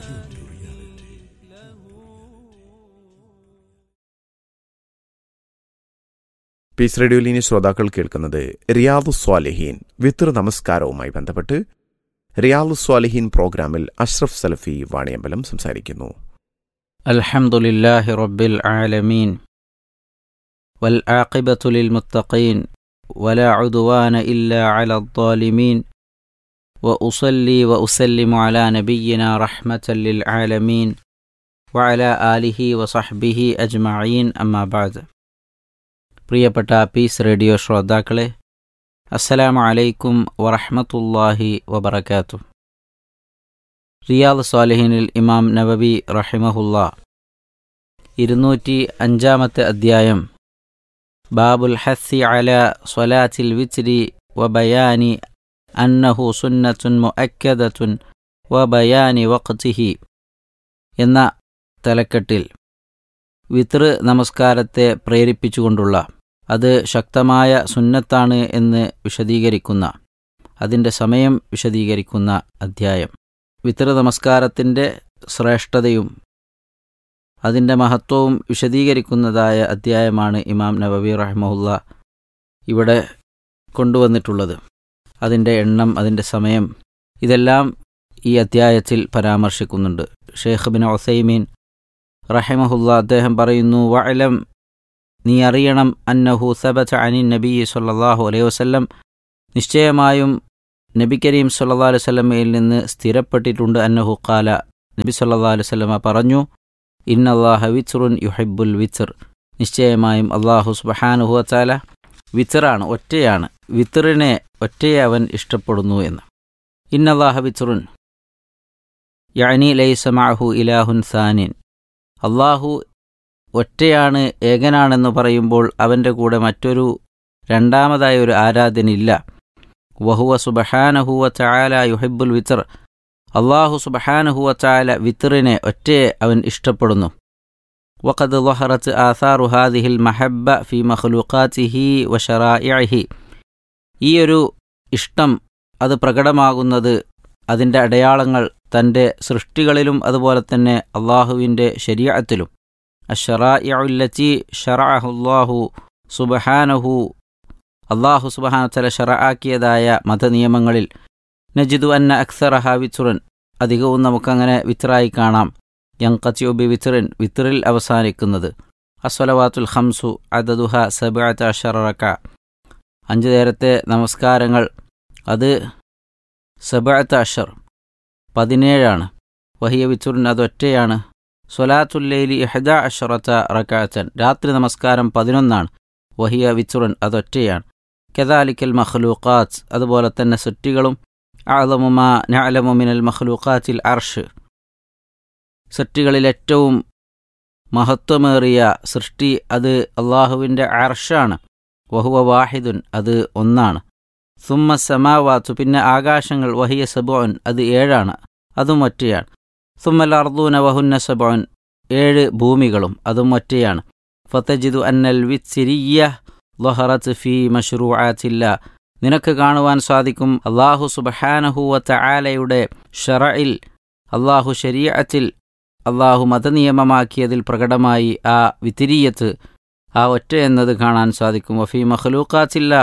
Peace റേഡിയോയിൽ ഇനി ശ്രോതാക്കൾ കേൾക്കുന്നത് റിയാദു സ്വാലിഹീൻ വിത്തർ നമസ്കാരവുമായി ബന്ധപ്പെട്ട് റിയാദു സ്വാലിഹീൻ പ്രോഗ്രാമിൽ അഷ്റഫ് സലഫി വാണിയമ്പലം സംസാരിക്കുന്നു
الحمد لله رب العالمين والعاقبة للمتقين ولا عدوان إلا على الظالمين وأصلي وأسلم على نبينا رحمة للعالمين وعلى آله وصحبه أجمعين أما بعد പ്രിയപ്പെട്ട പീസ് റേഡിയോ ശ്രോതാക്കളെ അസ്സലാമു അലൈക്കും വറഹ്മത്തുള്ളാഹി വബറകാതുഹു റിയാദ് സ്വാലിഹിനിൽ ഇമാം നബവി റഹിമഹുല്ല ഇരുന്നൂറ്റി അഞ്ചാമത്തെ അധ്യായം ബാബുൽ ഹസ്സി അല സ്വലാത്തിൽ വിച്രി വബയാനി അന്നഹു സുന്നത്തുൻ മുഅക്കദത്തുൻ വബയാനി വഖ്തിഹി എന്ന തലക്കെട്ടിൽ വിത്ർ നമസ്കാരത്തെ പ്രേരിപ്പിച്ചുകൊണ്ടുള്ള അത് ശക്തമായ സുന്നത്താണ് എന്ന് വിശദീകരിക്കുന്ന അതിൻ്റെ സമയം വിശദീകരിക്കുന്ന അധ്യായം വിത്തർ നമസ്കാരത്തിൻ്റെ ശ്രേഷ്ഠതയും അതിൻ്റെ മഹത്വവും വിശദീകരിക്കുന്നതായ അധ്യായമാണ് ഇമാം നബവി റഹ്മുല്ല ഇവിടെ കൊണ്ടുവന്നിട്ടുള്ളത് അതിൻ്റെ എണ്ണം അതിൻ്റെ സമയം ഇതെല്ലാം ഈ അധ്യായത്തിൽ പരാമർശിക്കുന്നുണ്ട് ഷെയ്ഖ് ബിൻ ഒസൈമീൻ റഹിമഹുല്ല അദ്ദേഹം പറയുന്നു വഅലം നീ അറിയണം അന്നഹു സബത്ത് അനി നബി സല്ലല്ലാഹു അലൈഹി വസല്ലം നിശ്ചയമായും നബി കരീം സല്ലല്ലാഹു അലൈഹി വസല്ലമയിൽ നിന്ന് സ്ഥിരപ്പെട്ടിട്ടുണ്ട് അന്നഹു ഖാല നബി സല്ലല്ലാഹു അലൈഹി വസല്ലമ പറഞ്ഞു ഇന്നല്ലാഹ വിത്റുൻ യുഹിബ്ബുൽ വിത്ർ നിശ്ചയമായും അള്ളാഹു സുബ്ഹാനഹു വതആല വിത്റാണ് ഒറ്റയാണ് വിത്റിനെ ഒറ്റയെ അവൻ ഇഷ്ടപ്പെടുന്നു എന്ന് ഇന്നല്ലാഹ വിത്റുൻ യഅനി ലൈസ മഅഹു ഇലാഹുൻ സാനിൻ അള്ളാഹു ഒറ്റയാണ് ഏകനാണെന്ന് പറയുമ്പോൾ അവൻ്റെ കൂടെ മറ്റൊരു രണ്ടാമതായ ഒരു ആരാധനില്ല വഹുവ സുബഹാനഹുവ ചായാല യുഹിബുൽ വിത്തർ അള്ളാഹു സുബഹാനഹുവ ചായാല വിത്തറിനെ ഒറ്റയെ അവൻ ഇഷ്ടപ്പെടുന്നു വഖദ് ലഹറത്ത് ആസാറു ഹാദിഹിൽ മഹബ്ബ ഫി മഖ്ലൂഖാത്തിഹി വഷറാഇഹി ഈ ഒരു ഇഷ്ടം അത് പ്രകടമാകുന്നത് അതിൻ്റെ അടയാളങ്ങൾ തൻ്റെ സൃഷ്ടികളിലും അതുപോലെ തന്നെ അള്ളാഹുവിൻ്റെ ശരീഅത്തിലും അഷറാഇഉല്ലത്തി ഷറഅഹുല്ലാഹു സുബഹാനഹു അള്ളാഹു സുബഹാനത്തല ഷറആക്കിയതായ മതനിയമങ്ങളിൽ നജിദു അന്ന അക്സറഹ വിത്തുറൻ അധികവും നമുക്കങ്ങനെ വിത്രായി കാണാം യങ്കച്ചിയുബി വിത്തുറിൻ വിത്തറിൽ അവസാനിക്കുന്നത് അസ്വലവാത്തുൽ ഹംസു അദദുഹ സബഅത്ത് അഷറക്ക അഞ്ച് നേരത്തെ നമസ്കാരങ്ങൾ അത് സബഅത്ത് അഷർ പതിനേഴാണ് വഹിയ വിത്തുറിൻ അതൊറ്റയാണ് സ്വലാത്തുല്ലൈലി ഇഹദ അഷറത്ത റക്കാത്തൻ രാത്രി നമസ്കാരം പതിനൊന്നാണ് വഹിയ വിത്തുറൻ അതൊറ്റയാണ് കെദാലിക്കൽ മഖ്ലൂഖാത്ത് അതുപോലെ തന്നെ സൃഷ്ടികളും ആലമുമ നഅലമുമിനൽ മഖ്ലൂഖാത്തിൽ അർഷ് സൃഷ്ടികളിൽ ഏറ്റവും മഹത്വമേറിയ സൃഷ്ടി അത് അള്ളാഹുവിൻ്റെ അർഷാണ് വഹുവ വാഹിദുൻ അത് ഒന്നാണ് സുമ്മ സമാവാത്തു പിന്നെ ആകാശങ്ങൾ വഹിയ സബോൻ അത് ഏഴാണ് അതും ഒറ്റയാണ് സുമ്മൽ അർദൂന വഹുന്ന സബോൻ ഏഴ് ഭൂമികളും അതും ഒറ്റയാണ് ഫത്തജിദു അന്നൽ വിത്സിരിയ ലൊഹറത്ത് ഫി മഷ്റൂആത്തില്ല നിനക്ക് കാണുവാൻ സാധിക്കും അള്ളാഹു സുബഹാനഹുവത്ത ആലയുടെ ഷറയിൽ അള്ളാഹു ശരീഅത്തിൽ അള്ളാഹു മതനിയമമാക്കിയതിൽ പ്രകടമായി ആ വിത്തിരീയത്ത് ആ ഒറ്റ എന്നത് കാണാൻ സാധിക്കും വഫി മഖ്ലൂഖാത്തില്ല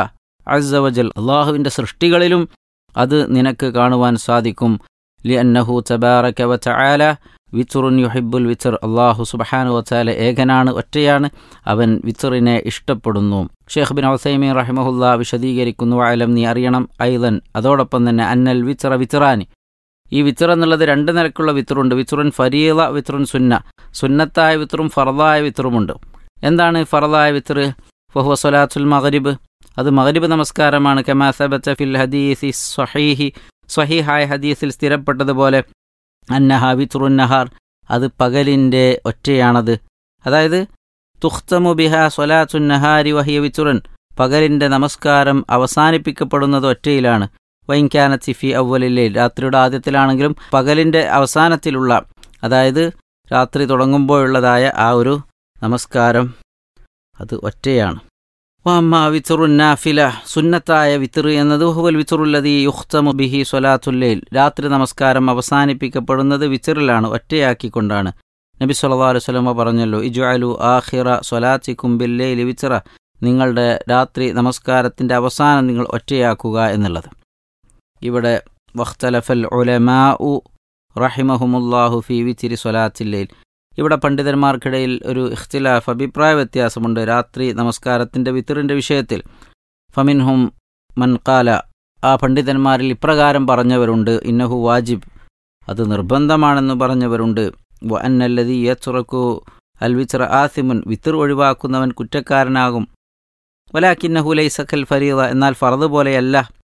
അസവജൽ അള്ളാഹുവിൻ്റെ സൃഷ്ടികളിലും അത് നിനക്ക് കാണുവാൻ സാധിക്കും ലി അന്നഹു തബാറക വ തആല വിത്തുറുൻ യുഹിബുൽ വിത്തർ അള്ളാഹു സുബഹാനു വച്ചാല ഏകനാണ് ഒറ്റയാണ് അവൻ വിത്തറിനെ ഇഷ്ടപ്പെടുന്നു ഷേഖ് ബിൻ ഔസൈമീൻ റഹിമഹുല്ല വിശദീകരിക്കുന്നു അലം നീ അറിയണം ഐലൻ അതോടൊപ്പം തന്നെ അന്നൽ വിത്തറ വിത്തറാനി ഈ വിത്തർ എന്നുള്ളത് രണ്ട് നിരക്കുള്ള വിത്തറുണ്ട് വിത്തറുൻ ഫരീല വിത്തറുൻ സുന്ന സുന്നത്തായ വിത്തറും ഫറദായ വിത്തറുമുണ്ട് എന്താണ് ഫറദായ വിത്തർ ഫഹുവ സൊലാത്തുൽ മഗ്രിബ് അത് മഗ്രിബ് നമസ്കാരമാണ് കമാ സബത്ത ഫിൽ ഹദീസി സ്വഹീഹി സ്വഹീഹായ ഹദീസിൽ സ്ഥിരപ്പെട്ടതുപോലെ അന്നഹ വിത്തുറുൻ നഹാർ അത് പകലിൻ്റെ ഒറ്റയാണത് അതായത് തുഖ്തമു ബിഹ സ്വലാത്തുൻ നഹാരി വഹിയ വിത്തുറൻ പകലിൻ്റെ നമസ്കാരം അവസാനിപ്പിക്കപ്പെടുന്നത് ഒറ്റയിലാണ് വൈൻകാന സിഫി അവലിലെ രാത്രിയുടെ ആദ്യത്തിലാണെങ്കിലും പകലിൻ്റെ അവസാനത്തിലുള്ള അതായത് രാത്രി തുടങ്ങുമ്പോഴുള്ളതായ ആ ഒരു നമസ്കാരം അത് ഒറ്റയാണ് വമ്മ വിത്തുറുൻ നാഫില സുന്നത്തായ വിത്തർ എന്നത് ഹുവൽ വിത്തുറുല്ലതി യുഖ്തമു ബിഹി സ്വലാത്തുല്ലൈൽ രാത്രി നമസ്കാരം അവസാനിപ്പിക്കപ്പെടുന്നത് വിത്തറിലാണ് ഒറ്റയാക്കിക്കൊണ്ടാണ് നബി സല്ലല്ലാഹു അലൈഹി വസല്ലമ പറഞ്ഞല്ലോ ഇജുഅലു ആഖിറ സ്വലാത്തിക്കും ബില്ലൈലി വിത്തറ നിങ്ങളുടെ രാത്രി നമസ്കാരത്തിൻ്റെ അവസാനം നിങ്ങൾ ഒറ്റയാക്കുക എന്നുള്ളത് ഇവിടെ വഖ്തലഫൽ ഉലമാ ഉ റഹിമഹുമുല്ലാഹു ഫി വിത്തിരി സ്വലാത്തില്ലൈൽ ഇവിടെ പണ്ഡിതന്മാർക്കിടയിൽ ഒരു ഇഖ്തിലാഫ് അഭിപ്രായ വ്യത്യാസമുണ്ട് രാത്രി നമസ്കാരത്തിൻ്റെ വിത്തറിൻ്റെ വിഷയത്തിൽ ഫമിൻഹും മൻകാല ആ പണ്ഡിതന്മാരിൽ ഇപ്രകാരം പറഞ്ഞവരുണ്ട് ഇന്നഹു വാജിബ് അത് നിർബന്ധമാണെന്ന് പറഞ്ഞവരുണ്ട് വ അന്നല്ലതി യച്ചുറക്കു അൽ വിത്ര ആസിമുൻ വിത്തർ ഒഴിവാക്കുന്നവൻ കുറ്റക്കാരനാകും വലാക്കിന്നഹു ലൈസഖൽ ഫരീദ എന്നാൽ ഫറദ് പോലെയല്ല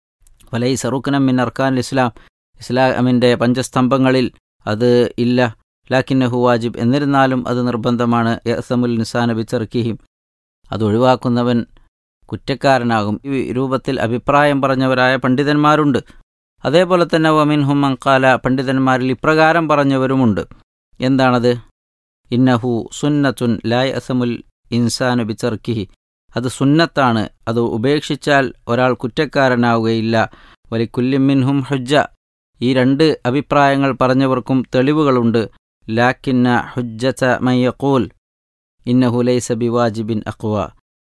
വലൈസ റുക്നം മിൻ അർക്കാൻ ഇസ്ലാം ഇസ്ലാമിൻ്റെ പഞ്ചസ്തംഭങ്ങളിൽ അത് ഇല്ല ലാക്കിന്നഹു വാജിബ് എന്നിരുന്നാലും അത് നിർബന്ധമാണ് യസമുൽ നിസാന ബിച്ചർക്കിഹിം അത് ഒഴിവാക്കുന്നവൻ കുറ്റക്കാരനാകും ഈ രൂപത്തിൽ അഭിപ്രായം പറഞ്ഞവരായ പണ്ഡിതന്മാരുണ്ട് അതേപോലെ തന്നെ വമിൻ ഹുമങ്കാല പണ്ഡിതന്മാരിൽ ഇപ്രകാരം പറഞ്ഞവരുമുണ്ട് എന്താണത് ഇന്നഹു സുന്നത്തുൻ ലായ് അസമുൽ ഇൻസാനു ബിച്ചർക്കിഹി അത് സുന്നത്താണ് അത് ഉപേക്ഷിച്ചാൽ ഒരാൾ കുറ്റക്കാരനാവുകയില്ല വലിക്കുല്യമിൻഹും ഹുജ്ജ ഈ രണ്ട് അഭിപ്രായങ്ങൾ പറഞ്ഞവർക്കും തെളിവുകളുണ്ട് ലാക്കിന്ന ഹുജ്ജത മയ്യക്കൂൽ ഇന്നഹു ലൈസ ബിവാജിബിൻ അക്വ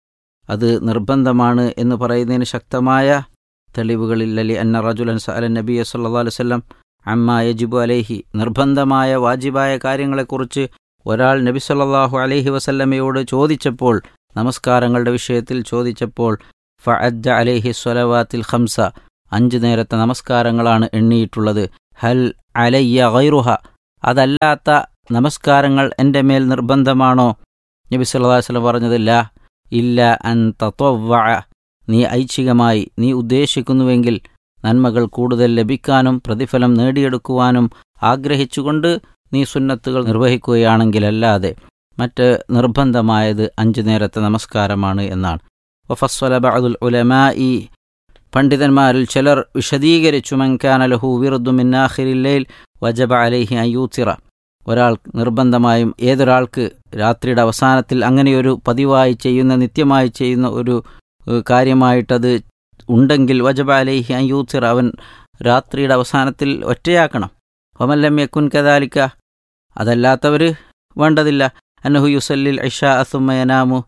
അത് നിർബന്ധമാണ് എന്ന് പറയുന്നതിന് ശക്തമായ തെളിവുകളില്ലലി അന്ന റജുലൻ സഅല നബി സല്ലല്ലാഹു അലൈഹി വസല്ലം അമ്മ യജിബു അലൈഹി നിർബന്ധമായ വാജിബായ കാര്യങ്ങളെക്കുറിച്ച് ഒരാൾ നബി സല്ലല്ലാഹു അലൈഹി വസല്ലമയോട് ചോദിച്ചപ്പോൾ നമസ്കാരങ്ങളുടെ വിഷയത്തിൽ ചോദിച്ചപ്പോൾ ഫഅദ്ദ അലൈഹി സ്വലവാത്തിൽ ഖംസ അഞ്ച് നേരത്തെ നമസ്കാരങ്ങളാണ് എണ്ണിയിട്ടുള്ളത് ഹൽ അലയ്യ ഗൈറുഹ അതല്ലാത്ത നമസ്കാരങ്ങൾ എൻ്റെ മേൽ നിർബന്ധമാണോ നബി സല്ലല്ലാഹു അലൈഹി വസല്ലം പറഞ്ഞതില്ല ഇല്ല അൻ തത്വ നീ ഐച്ഛികമായി നീ ഉദ്ദേശിക്കുന്നുവെങ്കിൽ നന്മകൾ കൂടുതൽ ലഭിക്കാനും പ്രതിഫലം നേടിയെടുക്കുവാനും ആഗ്രഹിച്ചുകൊണ്ട് നീ സുന്നത്തുകൾ നിർവഹിക്കുകയാണെങ്കിലല്ലാതെ മറ്റ് നിർബന്ധമായത് അഞ്ചു നേരത്തെ നമസ്കാരമാണ് എന്നാണ് വഫസ്വല ബഅദുൽ ഉലമാ ഈ പണ്ഡിതന്മാരിൽ ചിലർ വിശദീകരിച്ചു മൻകാന ലഹു വിറുദു മിന്നാഖിരില്ലയിൽ വജബ അലൈഹി അയ്യൂത്തിറ ഒരാൾ നിർബന്ധമായും ഏതൊരാൾക്ക് രാത്രിയുടെ അവസാനത്തിൽ അങ്ങനെയൊരു പതിവായി ചെയ്യുന്ന നിത്യമായി ചെയ്യുന്ന ഒരു ഏഹ്, കാര്യമായിട്ടത് ഉണ്ടെങ്കിൽ വജബ അലൈഹി അയ്യൂത്തിറ അവൻ രാത്രിയുടെ അവസാനത്തിൽ ഒറ്റയാക്കണം ഒമല്ലം യക്കുൻ കദാലിക്ക അതല്ലാത്തവർ വേണ്ടതില്ല അന്നഹു യുസല്ലിൽ ഇഷ അസുമയനാമു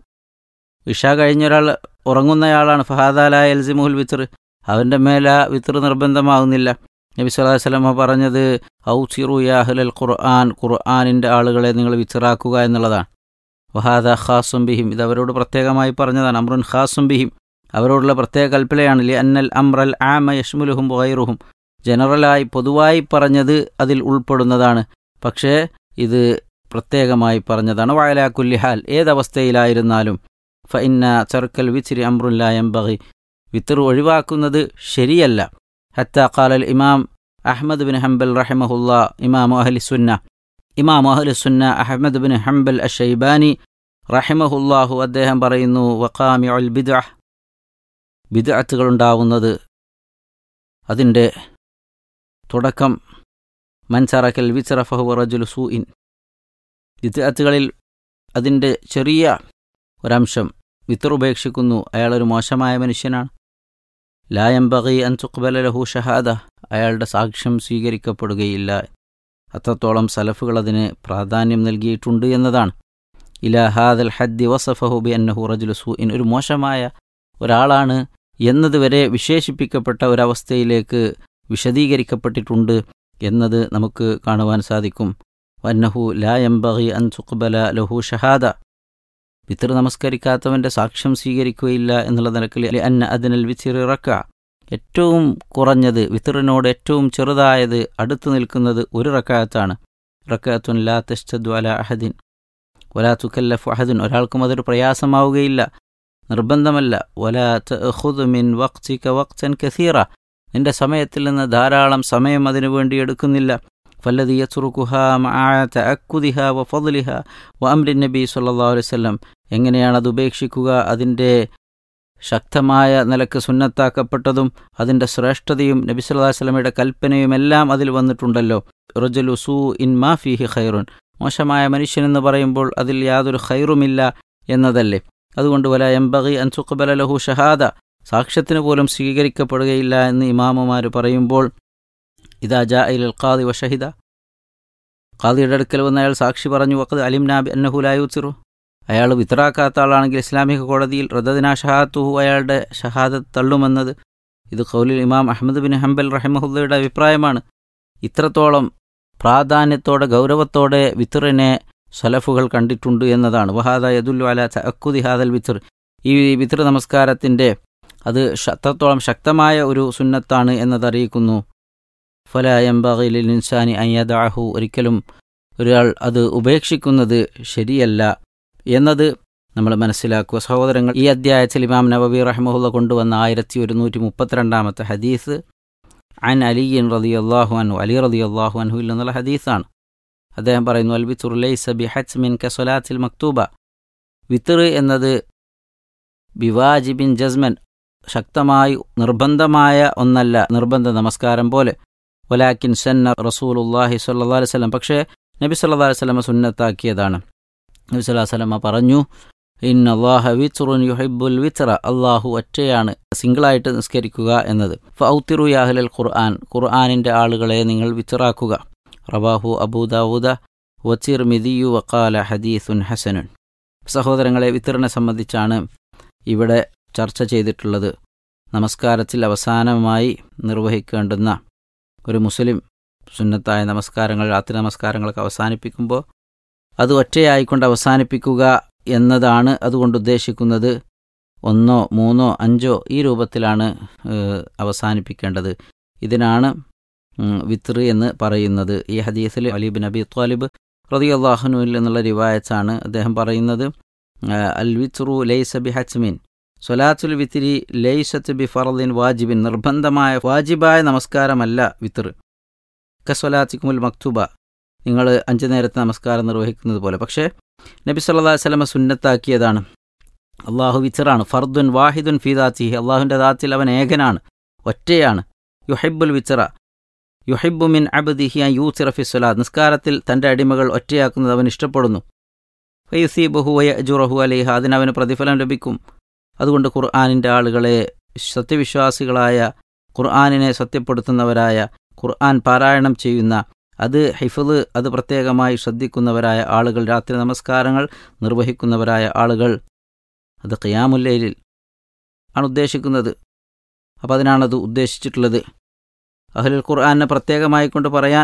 ഇഷ കഴിഞ്ഞൊരാൾ ഉറങ്ങുന്നയാളാണ് ഫഹാദാല എൽസിമുൽ വിത്തർ അവൻ്റെ മേല വിത്തർ നിർബന്ധമാകുന്നില്ല നബി സല്ലല്ലാഹു അലൈഹി വസല്ലമ പറഞ്ഞത് ഔസിറു യാഹുലൽ ഖുർആൻ ഖുർആനിൻ്റെ ആളുകളെ നിങ്ങൾ വിത്തറാക്കുക എന്നുള്ളതാണ് വഹാദ ഖാസും ബിഹിം ഇത് അവരോട് പ്രത്യേകമായി പറഞ്ഞതാണ് അമ്രുൻ ഖാസും ബിഹിം അവരോടുള്ള പ്രത്യേക കൽപ്പനയാണ് ലി അന്നൽ അമ്രൽ ആമ യഷ്മുലുഹും വൈറുഹും ജനറലായി പൊതുവായി പറഞ്ഞത് അതിൽ ഉൾപ്പെടുന്നതാണ് പക്ഷേ ഇത് പ്രത്യേകമായി പറഞ്ഞതാണ് വയലാ കുല്ലിഹാൽ ഏതവസ്ഥയിലായിരുന്നാലും ഫ ഇന്ന ചെറുക്കൽ വിച്ചിരി അമ്രുല്ലായം ബഹി വിത്തർ ഒഴിവാക്കുന്നത് ശരിയല്ല ഹത്ത ഖാലൽ ഇമാം അഹ്മദ് ബിൻ ഹംബൽ റഹിമഹുല്ല ഇമാം അഹ്ലി സുന്ന ഇമാം അഹ്ലി സുന്ന അഹ്മദ് ബിൻ ഹംബൽ അഷൈബാനി റഹിമഹുല്ലാഹു അദ്ദേഹം പറയുന്നു വഖാമി ഉൽ ബിദ്അ ബിദ്അത്തുകൾ ഉണ്ടാവുന്നത് അതിൻ്റെ തുടക്കം മൻസറക്കൽ വിച്ചറ ഫഹു റജുൽ സൂഇൻ ബിദ്അത്തുകളിൽ അതിൻ്റെ ചെറിയ ഒരംശം വിത്തർ ഉപേക്ഷിക്കുന്നു അയാളൊരു മോശമായ മനുഷ്യനാണ് ലായംബകി അൻ തുക്ബല ലഹു ഷഹാദ അയാളുടെ സാക്ഷ്യം സ്വീകരിക്കപ്പെടുകയില്ല അത്രത്തോളം സലഫുകൾ അതിന് പ്രാധാന്യം നൽകിയിട്ടുണ്ട് എന്നതാണ് ഇല ഹാദൽ ഹദ്ദി വസഫഹു ബി അന്നഹു റജുൽ സൂഇൻ ഒരു മോശമായ ഒരാളാണ് എന്നതുവരെ വിശേഷിപ്പിക്കപ്പെട്ട ഒരവസ്ഥയിലേക്ക് വിശദീകരിക്കപ്പെട്ടിട്ടുണ്ട് എന്നത് നമുക്ക് കാണുവാൻ സാധിക്കും വന്നഹു ലാ എംബഹി അൻ സുഖ്ബല ലഹു ഷഹാദ വിത്തർ നമസ്കരിക്കാത്തവന്റെ സാക്ഷ്യം സ്വീകരിക്കുകയില്ല എന്നുള്ള നിലക്കിൽ അന്ന അതിനൽ വിച്ചിറിറക്ക ഏറ്റവും കുറഞ്ഞത് വിത്തറിനോട് ഏറ്റവും ചെറുതായത് അടുത്തു നിൽക്കുന്നത് ഒരു റക്കായത്താണ് റക്കാത്തുൻ ലാ തെസ്റ്റദ് അല അഹദിൻ ഒലാ തുക്കല്ലഫ് അഹദിൻ ഒരാൾക്കും അതൊരു പ്രയാസമാവുകയില്ല നിർബന്ധമല്ല ഒലാ തഖുദ് മിൻ വഖ്തിക വഖ്തൻ കസീറ നിന്റെ സമയത്തിൽ നിന്ന് ധാരാളം സമയം അതിനു വേണ്ടി എടുക്കുന്നില്ല ഫല്ലദി യത്രുക്കുഹ അക്കുദിഹ വ ഫضലിഹ വ അമ്രി നബി സല്ലല്ലാഹു അലൈഹി വസല്ലം എങ്ങനെയാണ് അത് ഉപേക്ഷിക്കുക അതിൻ്റെ ശക്തമായ നിലക്ക് സുന്നത്താക്കപ്പെട്ടതും അതിൻ്റെ ശ്രേഷ്ഠതയും നബി സല്ലല്ലാഹു അലൈഹി വസല്ലമയുടെ കൽപ്പനയും എല്ലാം അതിൽ വന്നിട്ടുണ്ടല്ലോ റജുലു സൂ ഇൻ മാ ഫീഹി ഖൈറുൻ മോശമായ മനുഷ്യനെന്ന് പറയുമ്പോൾ അതിൽ യാതൊരു ഖൈറുമില്ല എന്നതല്ലേ അതുകൊണ്ട് വല എംബഗി അൻ സുഖബല ലഹു ഷഹാദ സാക്ഷ്യത്തിന് പോലും സ്വീകരിക്കപ്പെടുകയില്ല എന്ന് ഇമാമുമാർ പറയുമ്പോൾ ഇതാ ജാ ഇൽ ഖാദി വഷഹിദ ഖാദിയുടെ അടുക്കൽ വന്ന് അയാൾ സാക്ഷി പറഞ്ഞു വക്കത് അലിം നാബി അന്നഹുലായുത്തിറു അയാൾ വിത്രാക്കാത്ത ആളാണെങ്കിൽ ഇസ്ലാമിക കോടതിയിൽ റദ്ദദിന ഷഹാത്തുഹു അയാളുടെ ഷഹാദത്ത് തള്ളുമെന്നത് ഇത് ഖൗലിൽ ഇമാം അഹമ്മദ് ബിൻ ഹംബൽ റഹിമഹുല്ലയുടെ അഭിപ്രായമാണ് ഇത്രത്തോളം പ്രാധാന്യത്തോടെ ഗൗരവത്തോടെ വിത്തറിനെ സലഫുകൾ കണ്ടിട്ടുണ്ട് എന്നതാണ് വഹാദ യദുല്ലു അല അക്കുദി ഹാദൽ വിത്തർ ഈ വിത്തർ നമസ്കാരത്തിൻ്റെ അത് അത്രത്തോളം ശക്തമായ ഒരു സുന്നത്താണ് എന്നതറിയിക്കുന്നു ഫലായംബിലിൽ ഇൻസാനി അയ്യദാഹു ഒരിക്കലും ഒരാൾ അത് ഉപേക്ഷിക്കുന്നത് ശരിയല്ല എന്നത് നമ്മൾ മനസ്സിലാക്കുക സഹോദരങ്ങൾ ഈ അധ്യായത്തിൽ ഇമാം നബബി റഹ്മുല്ല കൊണ്ടുവന്ന ആയിരത്തി ഒരുന്നൂറ്റി മുപ്പത്തിരണ്ടാമത്തെ ഹദീസ് അൻ അലിയൻ റതി അള്ളാഹു അൻഹു അലി റതി അള്ളാഹു അൻഹുയിൽ നിന്നുള്ള ഹദീസാണ് അദ്ദേഹം പറയുന്നു അൽ വിത്തുർ ലൈസ ബി ഹച്ച് മിൻ കസൊലാത്തിൽ മക്തൂബ വിത്തർ എന്നത് ബിവാജിബിൻ ജസ്മൻ ശക്തമായി നിർബന്ധമായ ഒന്നല്ല നിർബന്ധ നമസ്കാരം പോലെ വലാക്കിൻ സന്ന റസൂലുല്ലാഹി സല്ലാ അലൈഹി സ്വലം പക്ഷേ നബി സല്ലാ അലൈഹി സ്വലമ സുന്നത്താക്കിയതാണ് നബി സല്ലാ വല്ലമ പറഞ്ഞു ഇൻ അള്ളാഹ വിത്റുൻ യുഹിബുൽ വിത്ര അള്ളാഹു ഒറ്റയാണ് സിംഗിളായിട്ട് നിസ്കരിക്കുക എന്നത് ഫൗത്തിറു യാഹ്ലൽ ഖുർആൻ ഖുർആാനിൻ്റെ ആളുകളെ നിങ്ങൾ വിത്തറാക്കുക റവാഹു അബൂദാവൂദ വച്ചിർ മിദിയു വക്കാല ഹദീസുൻ ഹസനുൻ സഹോദരങ്ങളെ വിത്തറിനെ സംബന്ധിച്ചാണ് ഇവിടെ ചർച്ച ചെയ്തിട്ടുള്ളത് നമസ്കാരത്തിൽ അവസാനമായി നിർവഹിക്കേണ്ടുന്ന ഒരു മുസ്ലിം സുന്നത്തായ നമസ്കാരങ്ങൾ രാത്രി നമസ്കാരങ്ങളൊക്കെ അവസാനിപ്പിക്കുമ്പോൾ അത് ഒറ്റയായിക്കൊണ്ട് അവസാനിപ്പിക്കുക എന്നതാണ് അതുകൊണ്ട് ഉദ്ദേശിക്കുന്നത് ഒന്നോ മൂന്നോ അഞ്ചോ ഈ രൂപത്തിലാണ് ഏഹ്, അവസാനിപ്പിക്കേണ്ടത് ഇതിനാണ് ഉം, വിത്ർ എന്ന് പറയുന്നത് ഈ ഹദീസിൽ അലീബ് നബി ത്വാലിബ് റതി അള്ളാഹുനുവിൽ എന്നുള്ള റിവായത്താണ് അദ്ദേഹം പറയുന്നത് ഏഹ്, അൽ വിത്രു ലൈസ ബി ഹച്മിൻ സൊലാത്തുൽ വിത്തിരി ലൈസത്ത് ബി ഫറദിൻ വാജിബിൻ നിർബന്ധമായ വാജിബായ നമസ്കാരമല്ല വിത്ർ കസ്വലാത്തിക്കുമുൽ മക്തുബ നിങ്ങൾ അഞ്ചു നേരത്തെ നമസ്കാരം നിർവഹിക്കുന്നത് പോലെ പക്ഷേ നബി സല്ലല്ലാഹു അലൈഹി വസല്ലമ സുന്നത്താക്കിയതാണ് അള്ളാഹു വിച്ചറാണ് ഫർദുൻ വാഹിദുൻ ഫീദാത്തിഹി അള്ളാഹുവിൻ്റെ ദാത്തിൽ അവൻ ഏകനാണ് ഒറ്റയാണ് യുഹിബുൽ വിച്ചറ യുഹിബു മിൻ അബ്ദിഹി അൻ യൂസിറ ഫി സ്വലാത്ത് നിസ്കാരത്തിൽ തൻ്റെ അടിമകൾ ഒറ്റയാക്കുന്നത് അവൻ ഇഷ്ടപ്പെടുന്നു ഫയുസീബഹു വയ അജുറഹു അലൈഹ അതിനവന് പ്രതിഫലം ലഭിക്കും അതുകൊണ്ട് ഖുർആാനിൻ്റെ ആളുകളെ സത്യവിശ്വാസികളായ ഖുർആാനിനെ സത്യപ്പെടുത്തുന്നവരായ ഖുർആൻ പാരായണം ചെയ്യുന്ന അത് ഹിഫിള് അത് പ്രത്യേകമായി ശ്രദ്ധിക്കുന്നവരായ ആളുകൾ രാത്രി നമസ്കാരങ്ങൾ നിർവഹിക്കുന്നവരായ ആളുകൾ അത് ഖിയാമുല്ലയിലിൽ ആണ് ഉദ്ദേശിക്കുന്നത് അപ്പോൾ അതിനാണത് ഉദ്ദേശിച്ചിട്ടുള്ളത് അഹ്ലുൽ ഖുർആനെ പ്രത്യേകമായി കൊണ്ട് പറയാൻ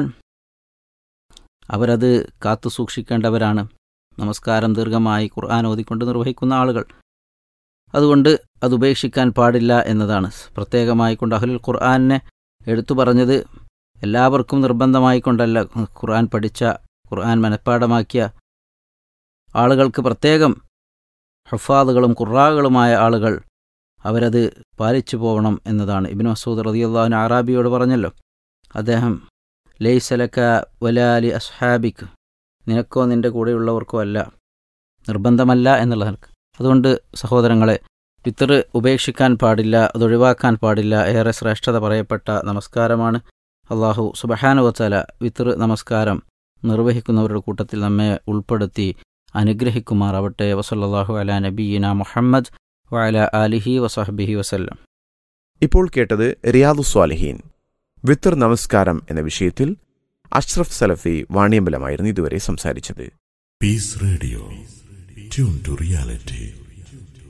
അവരത് കാത്തു സൂക്ഷിക്കേണ്ടവരാണ് നമസ്കാരം ദീർഘമായി ഖുർആൻ ഓതിക്കൊണ്ട് നിർവഹിക്കുന്ന ആളുകൾ അതുകൊണ്ട് അത് ഉപേക്ഷിക്കാൻ പാടില്ല എന്നതാണ് പ്രത്യേകമായി കൊണ്ട് അഹ്ലുൽ ഖുർആനെ എടുത്തു പറഞ്ഞത് എല്ലാവർക്കും നിർബന്ധമായി കൊണ്ടല്ല ഖുർആൻ പഠിച്ച ഖുർആൻ മനഃപ്പാടമാക്കിയ ആളുകൾക്ക് പ്രത്യേകം ഹുഫാദുകളും ഖുറാകളുമായ ആളുകൾ അവരത് പാലിച്ചു പോകണം എന്നതാണ് ഇബിൻ മസൂദ് റതിയുള്ളാഹുൻ അറാബിയോട് പറഞ്ഞല്ലോ അദ്ദേഹം ലൈസലക്ക വലാലി അസ്ഹാബിക് നിനക്കോ നിന്റെ കൂടെയുള്ളവർക്കോ അല്ല നിർബന്ധമല്ല എന്നുള്ള നിലക്ക് അതുകൊണ്ട് സഹോദരങ്ങളെ പിത്തർ ഉപേക്ഷിക്കാൻ പാടില്ല അതൊഴിവാക്കാൻ പാടില്ല ഏറെ ശ്രേഷ്ഠത പറയപ്പെട്ട നമസ്കാരമാണ് അള്ളാഹു സുബഹാനുവത്തല വിത്തർ നമസ്കാരം നിർവഹിക്കുന്നവരുടെ കൂട്ടത്തിൽ നമ്മെ ഉൾപ്പെടുത്തി അനുഗ്രഹിക്കുമാറാവട്ടെ വസല്ലാഹു അല നബീന മുഹമ്മദ് വഅല ആലിഹി വസഹബിഹി വസല്ലം
ഇപ്പോൾ കേട്ടത് റിയാദു സ്വാലിഹീൻ വിത്തർ നമസ്കാരം എന്ന വിഷയത്തിൽ അഷ്റഫ് സലഫി വാണിയമ്പലമായിരുന്നു ഇതുവരെ സംസാരിച്ചത്
Peace Radio. Tune to reality.